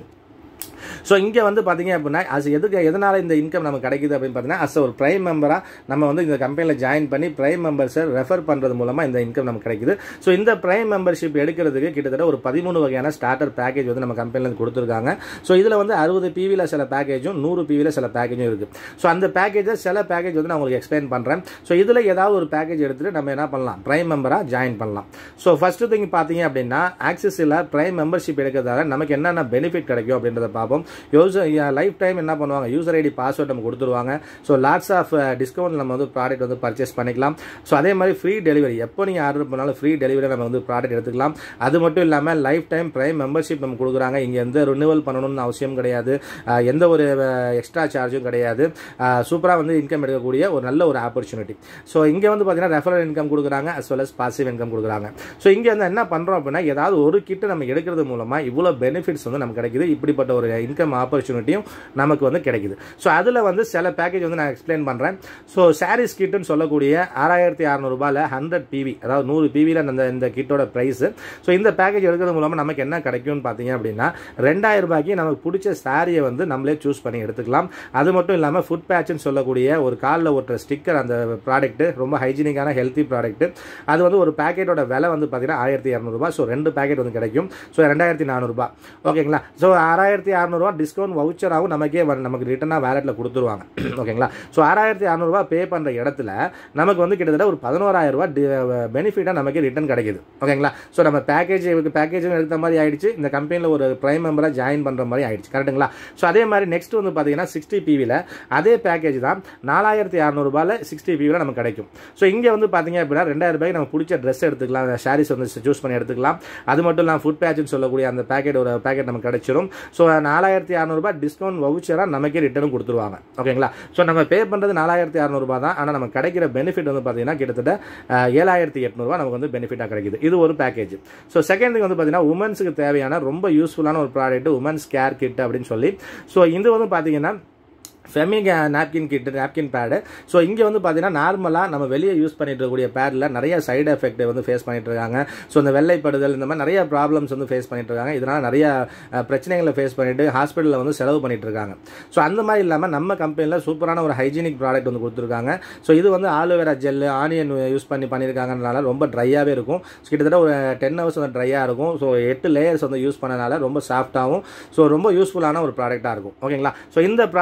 ஸோ இங்கே வந்து பார்த்தீங்க அப்படின்னா அது எதுக்கு எதனால் இந்த இன்கம் நமக்கு கிடைக்குது அப்படின்னு பார்த்தீங்கன்னா அஸ் ஒரு ப்ரைம் மெம்பராக நம்ம வந்து இந்த கம்பெனியில் ஜாயின் பண்ணி ப்ரைம் மெம்பர்ஸை ரெஃபர் பண்ணுறது மூலமாக இந்த இன்கம் நமக்கு கிடைக்குது ஸோ இந்த ப்ரைம் மெம்பர்ஷிப் எடுக்கிறதுக்கு கிட்டத்தட்ட ஒரு பதிமூணு வகையான ஸ்டார்டர் பேக்கேஜ் வந்து நம்ம கம்பெனியில் கொடுத்துருக்காங்க ஸோ இதில் வந்து அறுபது பிவியில் சில பேக்கேஜும் நூறு பிவியில் சில பேக்கேஜும் இருக்குது ஸோ அந்த பேக்கேஜை சில பேக்கேஜ் வந்து நான் உங்களுக்கு எக்ஸ்பிளைன் பண்ணுறேன் ஸோ இதில் ஏதாவது ஒரு பேக்கேஜ் எடுத்துகிட்டு நம்ம என்ன பண்ணலாம் ப்ரைம் மெம்பராக ஜாயின் பண்ணலாம் ஸோ ஃபஸ்ட்டு திங் பார்த்தீங்க அப்படின்னா ஆக்சிஸில் ப்ரைம் மெம்பர்ஷிப் எடுக்கிறதால நமக்கு என்னென்ன பெனிஃபிட் கிடைக்கும் அப்படின்றத பார்ப்போம் யூசர் லைஃப் டைம் என்ன பண்ணுவாங்க யூசர் ஐடி பாஸ்வேர்ட் நம்ம கொடுத்துருவாங்க ஸோ லாட்ஸ் ஆஃப் டிஸ்கவுண்ட் நம்ம வந்து ப்ராடக்ட் வந்து பர்ச்சேஸ் பண்ணிக்கலாம் ஸோ அதே மாதிரி ஃப்ரீ டெலிவரி எப்போ நீங்கள் ஆர்டர் பண்ணாலும் ஃப்ரீ டெலிவரி நம்ம வந்து ப்ராடக்ட் எடுத்துக்கலாம் அது மட்டும் இல்லாமல் லைஃப் டைம் ப்ரைம் மெம்பர்ஷிப் நம்ம கொடுக்குறாங்க இங்கே எந்த ரினிவல் பண்ணணும்னு அவசியம் கிடையாது அஹ் எந்த ஒரு எக்ஸ்ட்ரா சார்ஜும் கிடையாது சூப்பராக வந்து இன்கம் எடுக்கக்கூடிய ஒரு நல்ல ஒரு ஆப்பர்ச்சுனிட்டி ஸோ இங்கே வந்து பார்த்தீங்கன்னா ரெஃபரல் இன்கம் கொடுக்குறாங்க as well as passive income கொடுக்குறாங்க ஸோ இங்கே வந்து என்ன பண்ணுறோம் அப்படின்னா ஏதாவது ஒரு கிட்ட நம்ம எடுக்கிறது மூலமாக இவ்வளோ பெனிஃபிட்ஸ் வந்து நமக்கு கிடைக்குது இப்படிப்பட்ட ஒரு இன்கம் ஆப்பர்ச்சுனிட்டியும் நமக்கு வந்து கிடைக்குது ஸோ அதில் வந்து சில பேக்கேஜ் வந்து நான் எக்ஸ்பிளைன் பண்ணுறேன் ஸோ சாரீஸ் கிட்டுன்னு சொல்லக்கூடிய ஆறாயிரத்தி அறநூறுபாயில் ஹண்ட்ரட் பிவி அதாவது நூறு பிவியில் அந்த இந்த கிட்டோட ப்ரைஸு ஸோ இந்த பேக்கேஜ் எடுக்கிறது மூலமாக நமக்கு என்ன கிடைக்கும்னு பார்த்தீங்க அப்படின்னா ரெண்டாயிரம் ரூபாய்க்கு நமக்கு பிடிச்ச சாரியை வந்து நம்மளே சூஸ் பண்ணி எடுத்துக்கலாம் அது மட்டும் இல்லாமல் ஃபுட் பேட்ச்னு சொல்லக்கூடிய ஒரு காலில் ஒட்டுற ஸ்டிக்கர் அந்த ப்ராடக்ட்டு ரொம்ப ஹைஜீனிக்கான ஹெல்த்தி ப்ராடக்ட்டு அது வந்து ஒரு பேக்கெட்டோட விலை வந்து பார்த்தீங்கன்னா ஆயிரத்தி இரநூறுபா ஸோ ரெண்டு பேக்கெட் வந்து கிடைக்கும் ஸோ ரெண்டாயிரத்தி நானூறுபா ஓகேங்களா ஸோ ஆறாயிரத்தி அறநூறுவா டிஸ்கவுண்ட் வவுச்சராகவும் நமக்கே வ- நமக்கு ரிட்டனாக வேலெட்டில் கொடுத்துருவாங்க ஓகேங்களா ஸோ ஆறாயிரத்தி அறநூறுபா பே பண்ணுற இடத்துல நமக்கு வந்து கிட்டத்தட்ட ஒரு பதினோராயிரம் ரூபாய் பெனிஃபிட்டாக நமக்கு ரிட்டர்ன் கிடைக்குது ஓகேங்களா ஸோ நம்ம பேக்கேஜ் பேக்கேஜும் எடுத்த மாதிரி ஆயிடுச்சு இந்த கம்பெனியில் ஒரு ப்ரைம் மெம்பராக ஜாயின் பண்ணுற மாதிரி ஆயிடுச்சு கரெக்ட்டுங்களா ஸோ அதே மாதிரி நெக்ஸ்ட் வந்து பார்த்தீங்கன்னா சிக்ஸ்டி பிவியில் அதே பேக்கேஜ் தான் நாலாயிரத்தி அறநூறுபாயில் சிக்ஸ்டி பிவியில் நமக்கு கிடைக்கும் ஸோ இங்கே வந்து பார்த்தீங்க அப்படின்னா ரெண்டாயிரம் ரூபாய்க்கு நம்ம பிடிச்ச ட்ரெஸ் எடுத்துக்கலாம் ஷாரிஸ் வந்து சூஸ் பண்ணி எடுத்துக்கலாம் அது மட்டும் இல்லாமல் ஃபுட் பேட்ச்னு சொல்லக்கூடிய அந்த பேக்கெட் ஒரு பேக்கெட் நமக்கு கிடைச்சிரும் ஸோ நாலாயிரத்தி அறநூறுபா டிஸ்கவுண்ட் வவுச்சராக நமக்கே ரிட்டர்னும் கொடுத்துருவாங்க ஓகேங்களா ஸோ நம்ம பே பண்ணுறது நாலாயிரத்தி அறநூறுபா தான் ஆனால் நமக்கு கிடைக்கிற பெனிஃபிட் வந்து பார்த்தீங்கன்னா கிட்டத்தட்ட அஹ், ஏழாயிரத்தி எட்நூறுபா நமக்கு வந்து பெனிஃபிட்டாக கிடைக்குது இது ஒரு பேக்கேஜ் ஸோ செகண்ட் திங் வந்து பார்த்தீங்கன்னா உமன்ஸுக்கு தேவையான ரொம்ப யூஸ்ஃபுல்லான ஒரு ப்ராடக்ட் உமன்ஸ் கேர் கிட் அப்படின்னு சொல்லி ஸோ இது வந்து பார்த்தீங்கன்னா ஃபெமிக் napkin kit napkin pad so இங்கே வந்து பார்த்தீங்கன்னா நார்மலாக நம்ம வெளியே யூஸ் பண்ணிட்டு இருக்கக்கூடிய பேடில் நிறைய சைடு எஃபெக்ட் வந்து ஃபேஸ் பண்ணிட்டு இருக்காங்க ஸோ இந்த வெள்ளைப்படுதல் இந்த மாதிரி நிறைய ப்ராப்ளம்ஸ் வந்து ஃபேஸ் பண்ணிட்டு இருக்காங்க இதனால் நிறைய அஹ், பிரச்சனைகளை ஃபேஸ் பண்ணிட்டு ஹாஸ்பிட்டலில் வந்து செலவு பண்ணிட்டு இருக்காங்க ஸோ அந்த மாதிரி இல்லாமல் நம்ம கம்பெனியில் சூப்பரான ஒரு ஹைஜீனிக் ப்ராடக்ட் வந்து கொடுத்துருக்காங்க ஸோ இது வந்து ஆலோவேரா ஜெல் ஆனியன் யூஸ் பண்ணி பண்ணியிருக்காங்கனால ரொம்ப ட்ரையாகவே இருக்கும் So, கிட்டத்தட்ட ஒரு டென் ஹவர்ஸ் வந்து ட்ரையாக இருக்கும் ஸோ எட்டு லேயர்ஸ் வந்து யூஸ் பண்ணனால ரொம்ப சாஃப்டாகவும் ஸோ ரொம்ப யூஸ்ஃபுல்லான ஒரு ப்ராடக்ட்டாக இருக்கும் ஓகேங்களா ஸோ இந்த ப்ராடக்ட்டில்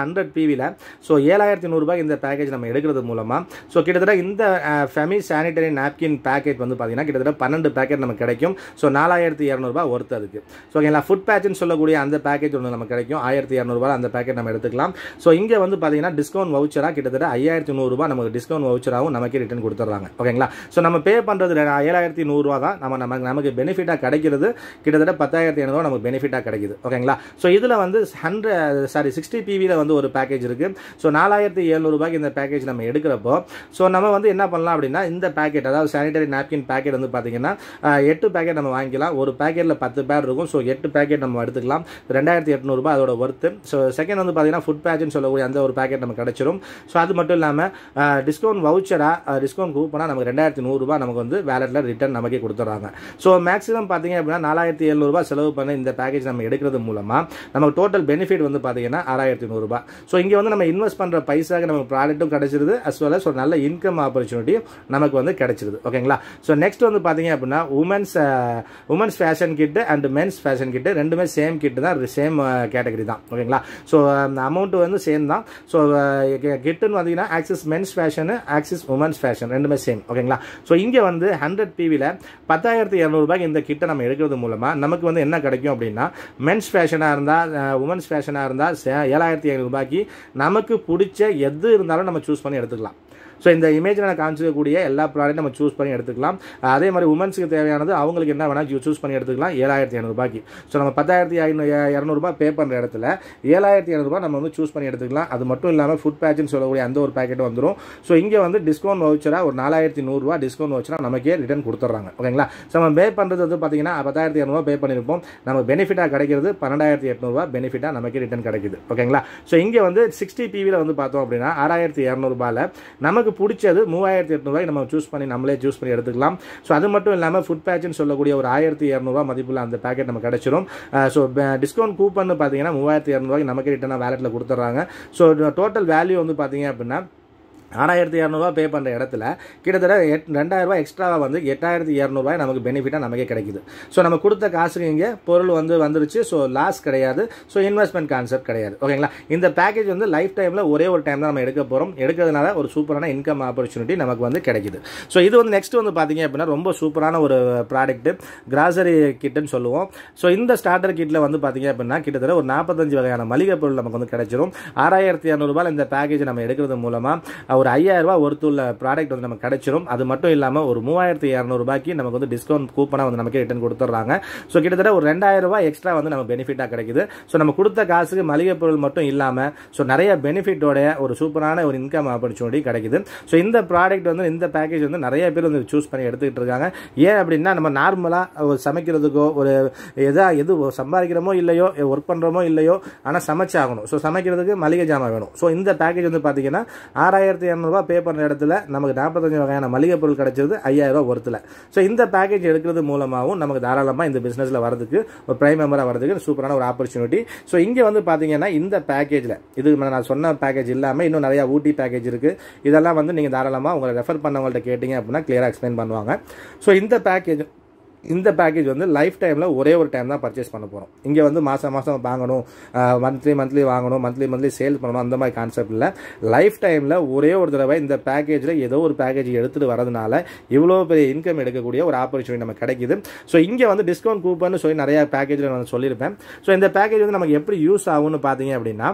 ஹண்ட்ரட் பிவியில் ஸோ ஏழாயிரத்தி நூறுரூபாய்க்கு இந்த பேக்கேஜ் நம்ம எடுக்கிறது மூலமாக ஸோ கிட்டத்தட்ட இந்த ஃபெமி சானிடரி நாப்கின் பேக்கேஜ் வந்து பார்த்தீங்கன்னா கிட்டத்தட்ட பன்னெண்டு பேக்கெட் நமக்கு கிடைக்கும் ஸோ நாலாயிரத்தி இரநூறுபா ஒர்த் அதுக்கு ஸோ ஓகேங்களா ஃபுட் பேட்ச்னு சொல்லக்கூடிய அந்த பேக்கேஜ் ஒன்று நமக்கு கிடைக்கும் ஆயிரத்தி இரநூறுபா அந்த பேக்கெட் நம்ம எடுத்துக்கலாம் ஸோ இங்கே வந்து பார்த்தீங்கன்னா டிஸ்கவுண்ட் வவுச்சராக கிட்டத்தட்ட ஐயாயிரத்தி நூறுரூபா நமக்கு டிஸ்கவுண்ட் வவுச்சராகவும் நமக்கே ரிட்டர்ன் கொடுத்துட்றாங்க ஓகேங்களா ஸோ நம்ம பே பண்ணுறது ஏழாயிரத்தி நூறுரூவா தான் நம்ம நமக்கு நமக்கு பெனிஃபிட்டாக கிடைக்கிறது கிட்டத்தட்ட பத்தாயிரத்தி ஐநூறுவா நமக்கு பெனிஃபிட்டாக கிடைக்குது ஓகேங்களா ஸோ இதில் வந்து ஹண்ட்ரட் சாரி சிக்ஸ்டி பிவியில் வந்து ஒரு பேக்கேஜ் இருக்குது ஸோ நாலாயிரத்தி எழுநூறுபாய்க்கு இந்த பேக்கேஜ் நம்ம எடுக்கிறப்போ ஸோ நம்ம வந்து என்ன பண்ணலாம் அப்படின்னா இந்த பேக்கெட் அதாவது சானிடரி நாப்கின் பேக்கெட் வந்து பார்த்தீங்கன்னா ஆஹ், எட்டு பேக்கெட் நம்ம வாங்கிக்கலாம் ஒரு பேக்கெட்டில் பத்து பேர் இருக்கும் ஸோ எட்டு பேக்கெட் நம்ம எடுத்துக்கலாம் ரெண்டாயிரத்தி எட்நூறுபா அதோட ஒர்த்து ஸோ செகண்ட் வந்து பார்த்தீங்கன்னா ஃபுட் பேட்ச்னு சொல்லக்கூடிய அந்த ஒரு பேக்கெட் நமக்கு கிடைச்சிரும் ஸோ அது மட்டும் இல்லாமல் டிஸ்கவுண்ட் வவுச்சராக டிஸ்கவுண்ட் கூப்பனாக நமக்கு ரெண்டாயிரத்தி நூறுரூபா நமக்கு வந்து வேலெட்டில் ரிட்டர்ன் நமக்கே கொடுத்துட்றாங்க ஸோ மேக்ஸிமம் பார்த்தீங்க அப்படின்னா நாலாயிரத்தி எழுநூறுபா செலவு பண்ண இந்த பேக்கேஜ் நம்ம எடுக்கிறது மூலமாக நமக்கு டோட்டல் பெனிஃபிட் வந்து பார்த்தீங்கன்னா ஆறாயிரத்தி நூறுரூபா ஸோ இங்கே வந்து நம்ம இன்வெஸ்ட் பண்ணுற பைசாக்கு நமக்கு ப்ராடக்ட்டும் கிடைச்சிருது அஸ் வெல் as ஒரு நல்ல இன்கம் ஆப்பர்ச்சுனிட்டி நமக்கு வந்து கிடைச்சிருது ஓகேங்களா ஸோ நெக்ஸ்ட் வந்து பார்த்தீங்க அப்படின்னா women's women's fashion kit and men's fashion kit ரெண்டுமே சேம் கிட்டு தான் சேம் கேட்டகரி தான் ஓகேங்களா ஸோ அந்த அமௌண்ட் வந்து சேம் தான் ஸோ கிட்டுன்னு பார்த்தீங்கன்னா Axis men's fashion Axis women's fashion ரெண்டுமே சேம் ஓகேங்களா ஸோ இங்கே வந்து ஹண்ட்ரட் பிவியில் பத்தாயிரத்தி இரநூறுபாய்க்கு இந்த கிட்டை நம்ம எடுக்கிறது மூலமாக நமக்கு வந்து என்ன கிடைக்கும் அப்படின்னா மென்ஸ் ஃபேஷனாக இருந்தால் உமன்ஸ் ஃபேஷனாக இருந்தால் ஏழாயிரத்தி ஐநூறுபாய்க்கு நமக்கு பிடிச்ச எது இருந்தாலும் நம்ம சூஸ் பண்ணி எடுத்துக்கலாம் ஸோ இந்த இமேஜில் நான் காமிச்சிக்கக்கூடிய எல்லா ப்ராடக்ட் நம்ம சூஸ் பண்ணி எடுத்துக்கலாம் அதே மாதிரி உமன்ஸுக்கு தேவையானது அவங்களுக்கு என்ன வேணால் சூஸ் பண்ணி எடுத்துக்கலாம் ஏழாயிரத்தி ஐநூறுபாய்க்கு ஸோ நம்ம பத்தாயிரத்தி ஐநூறு இரநூறுபா பே பண்ணுற இடத்துல ஏழாயிரத்தி ஐநூறுபா நம்ம வந்து சூஸ் பண்ணி எடுத்துக்கலாம் அது மட்டும் இல்லாமல் ஃபுட் பேட்ச்னு சொல்லக்கூடிய அந்த ஒரு பேக்கெட் வந்துடும் ஸோ இங்கே வந்து டிஸ்கவுண்ட் வவுச்சராக ஒரு நாலாயிரத்தி நூறுரூவா டிஸ்கவுண்ட் வவுச்சராக நமக்கே ரிட்டர்ன் கொடுத்துட்றாங்க ஓகேங்களா ஸோ நம்ம பே பண்ணுறது வந்து பார்த்தீங்கன்னா பத்தாயிரத்தி இரநூறுவா பே பண்ணியிருப்போம் நமக்கு பெனிஃபிட்டாக கிடைக்கிறது பன்னெண்டாயிரத்தி எட்நூறுவா பெனிஃபிட்டாக நமக்கு ரிட்டர்ன் கிடைக்குது ஓகேங்களா ஸோ இங்கே வந்து சிக்ஸ்டி பிவியில் வந்து பார்த்தோம் அப்படின்னா ஆறாயிரத்தி இரநூறுபாவில் நமக்கு பிடிச்சது மூவாயிரத்தி எட்நூறுவாய்க்கு நம்ம சூஸ் பண்ணி நம்மளே சூஸ் பண்ணி எடுத்துக்கலாம் ஸோ அது மட்டும் இல்லாமல் ஃபுட் பேட்ச்னு சொல்லக்கூடிய ஒரு ஆயிரத்தி இரநூறுவா மதிப்புள்ள அந்த பேக்கெட் நமக்கு கிடைச்சிரும் ஸோ டிஸ்கவுண்ட் கூப்பன் பார்த்தீங்கன்னா மூவாயிரத்தி இரநூறுவாய்க்கு நமக்கு ரிட்டர்னாக வேலெட்டில் கொடுத்துட்றாங்க ஸோ டோட்டல் வேல்யூ வந்து பார்த்தீங்க அப்படின்னா ஆறாயிரத்தி இரநூறுவா பே பண்ணுற இடத்துல கிட்டத்தட்ட எட் ரெண்டாயிரரூபா எக்ஸ்ட்ராவாக வந்து எட்டாயிரத்தி இரநூறுபாய் நமக்கு பெனிஃபிட்டாக நமக்கே கிடைக்குது ஸோ நம்ம கொடுத்த காசுக்கு இங்கே பொருள் வந்து வந்துருச்சு ஸோ லாஸ் கிடையாது ஸோ இன்வெஸ்ட்மெண்ட் கான்செப்ட் கிடையாது ஓகேங்களா இந்த பேக்கேஜ் வந்து லைஃப் டைமில் ஒரே ஒரு டைம் தான் நம்ம எடுக்க போகிறோம் எடுக்கிறதுனால ஒரு சூப்பரான இன்கம் ஆப்பர்ச்சுனிட்டி நமக்கு வந்து கிடைக்குது ஸோ இது வந்து நெக்ஸ்ட் வந்து பார்த்தீங்க அப்படின்னா ரொம்ப சூப்பரான ஒரு ப்ராடக்ட் கிராசரி கிட்டுன்னு சொல்லுவோம் ஸோ இந்த ஸ்டார்டர் கிட்டில் வந்து பார்த்தீங்க அப்படின்னா கிட்டத்தட்ட ஒரு நாற்பத்தஞ்சு வகையான மளிகை பொருள் நமக்கு வந்து கிடைச்சிரும் ஆறாயிரத்தி இரநூறுபாயில் இந்த பேக்கேஜ் நம்ம எடுக்கிறது மூலமாக ஒரு ஐயாயிரம் ரூபாய் ஒருத்துள்ள ப்ராடக்ட் வந்து நமக்கு கிடைச்சிரும் அது மட்டும் இல்லாமல் ஒரு மூவாயிரத்தி இரநூறுபாய்க்கு நமக்கு வந்து டிஸ்கவுண்ட் கூப்பனாக வந்து நமக்கு ரிட்டர்ன் கொடுத்துட்றாங்க ஸோ கிட்டத்தட்ட ஒரு ரெண்டாயிரம் ரூபாய் எக்ஸ்ட்ரா வந்து நம்ம பெனிஃபிட்டாக கிடைக்குது ஸோ நம்ம கொடுத்த காசுக்கு மளிகை பொருள் மட்டும் இல்லாமல் ஸோ நிறைய பெனிஃபிட்டோட ஒரு சூப்பரான ஒரு இன்கம் ஆப்பர்ச்சுனிட்டி கிடைக்குது ஸோ இந்த ப்ராடக்ட் வந்து இந்த பேக்கேஜ் வந்து நிறைய பேர் வந்து சூஸ் பண்ணி எடுத்துக்கிட்டு இருக்காங்க ஏன் அப்படின்னா நம்ம நார்மலாக சமைக்கிறதுக்கோ ஒரு எதா எது சம்பாதிக்கிறோமோ இல்லையோ ஒர்க் பண்ணுறோமோ இல்லையோ ஆனால் சமைச்சாகணும் ஸோ சமைக்கிறதுக்கு மளிகை ஜாமான் வேணும் ஸோ இந்த பேக்கேஜ் வந்து பார்த்தீங்கன்னா ஆறாயிரத்தி இரநூறுபா பே பண்ணுற இடத்துல நமக்கு நாற்பத்தஞ்சு வகையான மளிகை பொருள் கிடைச்சது ஐயாயிரம் ரூபா ஒருத்தில் ஸோ இந்த பேக்கேஜ் எடுக்கிறது மூலமாகவும் நமக்கு தாராளமாக இந்த பிஸ்னஸில் வரதுக்கு ஒரு ப்ரைம் மெம்பராக வரதுக்கு சூப்பரான ஒரு ஆப்பர்ச்சுனிட்டி ஸோ இங்கே வந்து பார்த்தீங்கன்னா இந்த பேக்கேஜில் இது நான் சொன்ன பேக்கேஜ் இல்லாமல் இன்னும் நிறையா ஊட்டி பேக்கேஜ் இருக்குது இதெல்லாம் வந்து நீங்கள் தாராளமாக உங்களை ரெஃபர் பண்ணவங்கள்ட்ட கேட்டிங்க அப்படின்னா கிளியராக எக்ஸ்பிளைன் பண்ணுவாங்க ஸோ இந்த பேக்கேஜ் இந்த பேக்கேஜ் வந்து லைஃப் டைமில் ஒரே ஒரு டைம் தான் பர்ச்சேஸ் பண்ண போகிறோம் இங்கே வந்து மாதம் மாதம் வாங்கணும் மந்த்லி மந்த்லி வாங்கணும் மந்த்லி மந்த்லி சேல் பண்ணணும் அந்த மாதிரி கான்செப்ட் இல்லை லைஃப் டைமில் ஒரே ஒரு தடவை இந்த பேக்கேஜில் ஏதோ ஒரு பேக்கேஜ் எடுத்துகிட்டு வரதுனால இவ்வளோ பெரிய இன்கம் எடுக்கக்கூடிய ஒரு ஆப்பர்ச்சுனிட்டி நமக்கு கிடைக்குது ஸோ இங்கே வந்து டிஸ்கவுண்ட் கூப்பன் சொல்லி நிறையா பேக்கேஜில் நான் சொல்லியிருப்பேன் ஸோ இந்த பேக்கேஜ் வந்து நமக்கு எப்படி யூஸ் ஆகும்னு பார்த்தீங்க அப்படின்னா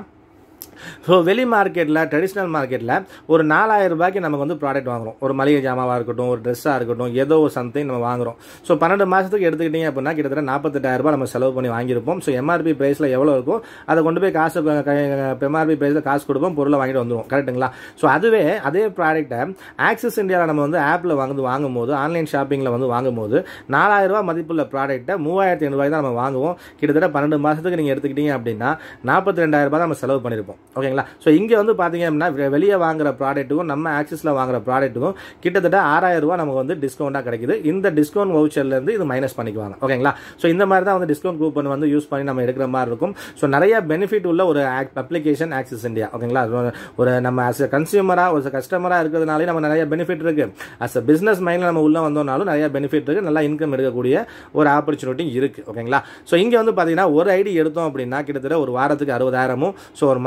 ஸோ வெளி மார்க்கெட்டில் ட்ரெடிஷ்னல் மார்க்கெட்டில் ஒரு நாலாயிரம் ரூபாய்க்கு நமக்கு வந்து ப்ராடக்ட் வாங்குறோம் ஒரு மளிகை ஜாமாவாக இருக்கட்டும் ஒரு ட்ரெஸ்ஸாக இருக்கட்டும் ஏதோ ஒரு சம்திங் நம்ம வாங்குறோம் ஸோ பன்னெண்டு மாதத்துக்கு எடுத்துக்கிட்டீங்க அப்படின்னா கிட்டத்தட்ட நாற்பத்தெட்டாயிரம் ரூபாய் நம்ம செலவு பண்ணி வாங்கியிருப்போம் ஸோ எம்ஆர்பி ப்ரைஸில் எவ்வளோ இருக்கோ அதை கொண்டு போய் காசு எம்ஆர்பி ப்ரைஸில் காசு கொடுப்போம் பொருளை வாங்கிட்டு வந்துடுவோம் கரெக்ட்டுங்களா ஸோ அதுவே அதே ப்ராடக்ட்டை ஆக்சிஸ் இந்தியாவில் நம்ம வந்து ஆப்பில் வாங்கி வாங்கும்போது ஆன்லைன் ஷாப்பிங்கில் வந்து வாங்கும்போது நாலாயிரம் ரூபாய் மதிப்புள்ள ப்ராடக்ட்டை மூவாயிரத்தி ஐநூறுபாய் தான் நம்ம வாங்குவோம் கிட்டத்தட்ட பன்னெண்டு மாதத்துக்கு நீங்கள் எடுத்துக்கிட்டீங்க அப்படின்னா நாற்பத்தி ரெண்டாயிரம் ரூபாய் நம்ம செலவு பண்ணியிருப்போம் ஓகேங்களா ஸோ இங்கே வந்து பார்த்தீங்க அப்படின்னா வெ- வெளியே வாங்குற ப்ராடக்ட்டுக்கும் நம்ம ஆக்சிஸில் வாங்குற ப்ராடக்ட்டுக்கும் கிட்டத்தட்ட ஆறாயிரம் ரூபாய் நமக்கு வந்து டிஸ்கவுண்ட்டாக கிடைக்குது இந்த டிஸ்கவுண்ட் வவுச்சர்லேருந்து இது மைனஸ் பண்ணிக்குவாங்க ஓகேங்களா ஸோ இந்த மாதிரி தான் வந்து டிஸ்கவுண்ட் கூப்பன் வந்து யூஸ் பண்ணி நம்ம எடுக்கிற மாதிரி இருக்கும் ஸோ நிறைய பெனிஃபிட் உள்ள ஒரு அப்ளிகேஷன் ஆக்சிஸ் இந்தியா ஓகேங்களா அது ஒரு- ஒரு நம்ம ஆஸ் அ கன்சியூமராக ஒரு கஸ்டமராக இருக்கிறதுனாலே நம்ம நிறைய பெனிஃபிட் இருக்கு அஸ் அ பிஸ்னஸ் மைண்டில் நம்ம உள்ள வந்தோம்னாலும் நிறைய பெனிஃபிட் இருக்கு நல்லா இன்கம் எடுக்கக்கூடிய ஒரு ஆப்பர்ச்சுனிட்டி இருக்கு ஓகேங்களா ஸோ இங்கே வந்து பார்த்தீங்கன்னா ஒரு ஐடி எடுத்தோம் அப்படின்னா கிட்டத்தட்ட ஒரு வாரத்துக்கு அறுபதாயிரமும் ஸோ ஒரு மாதத்துக்கு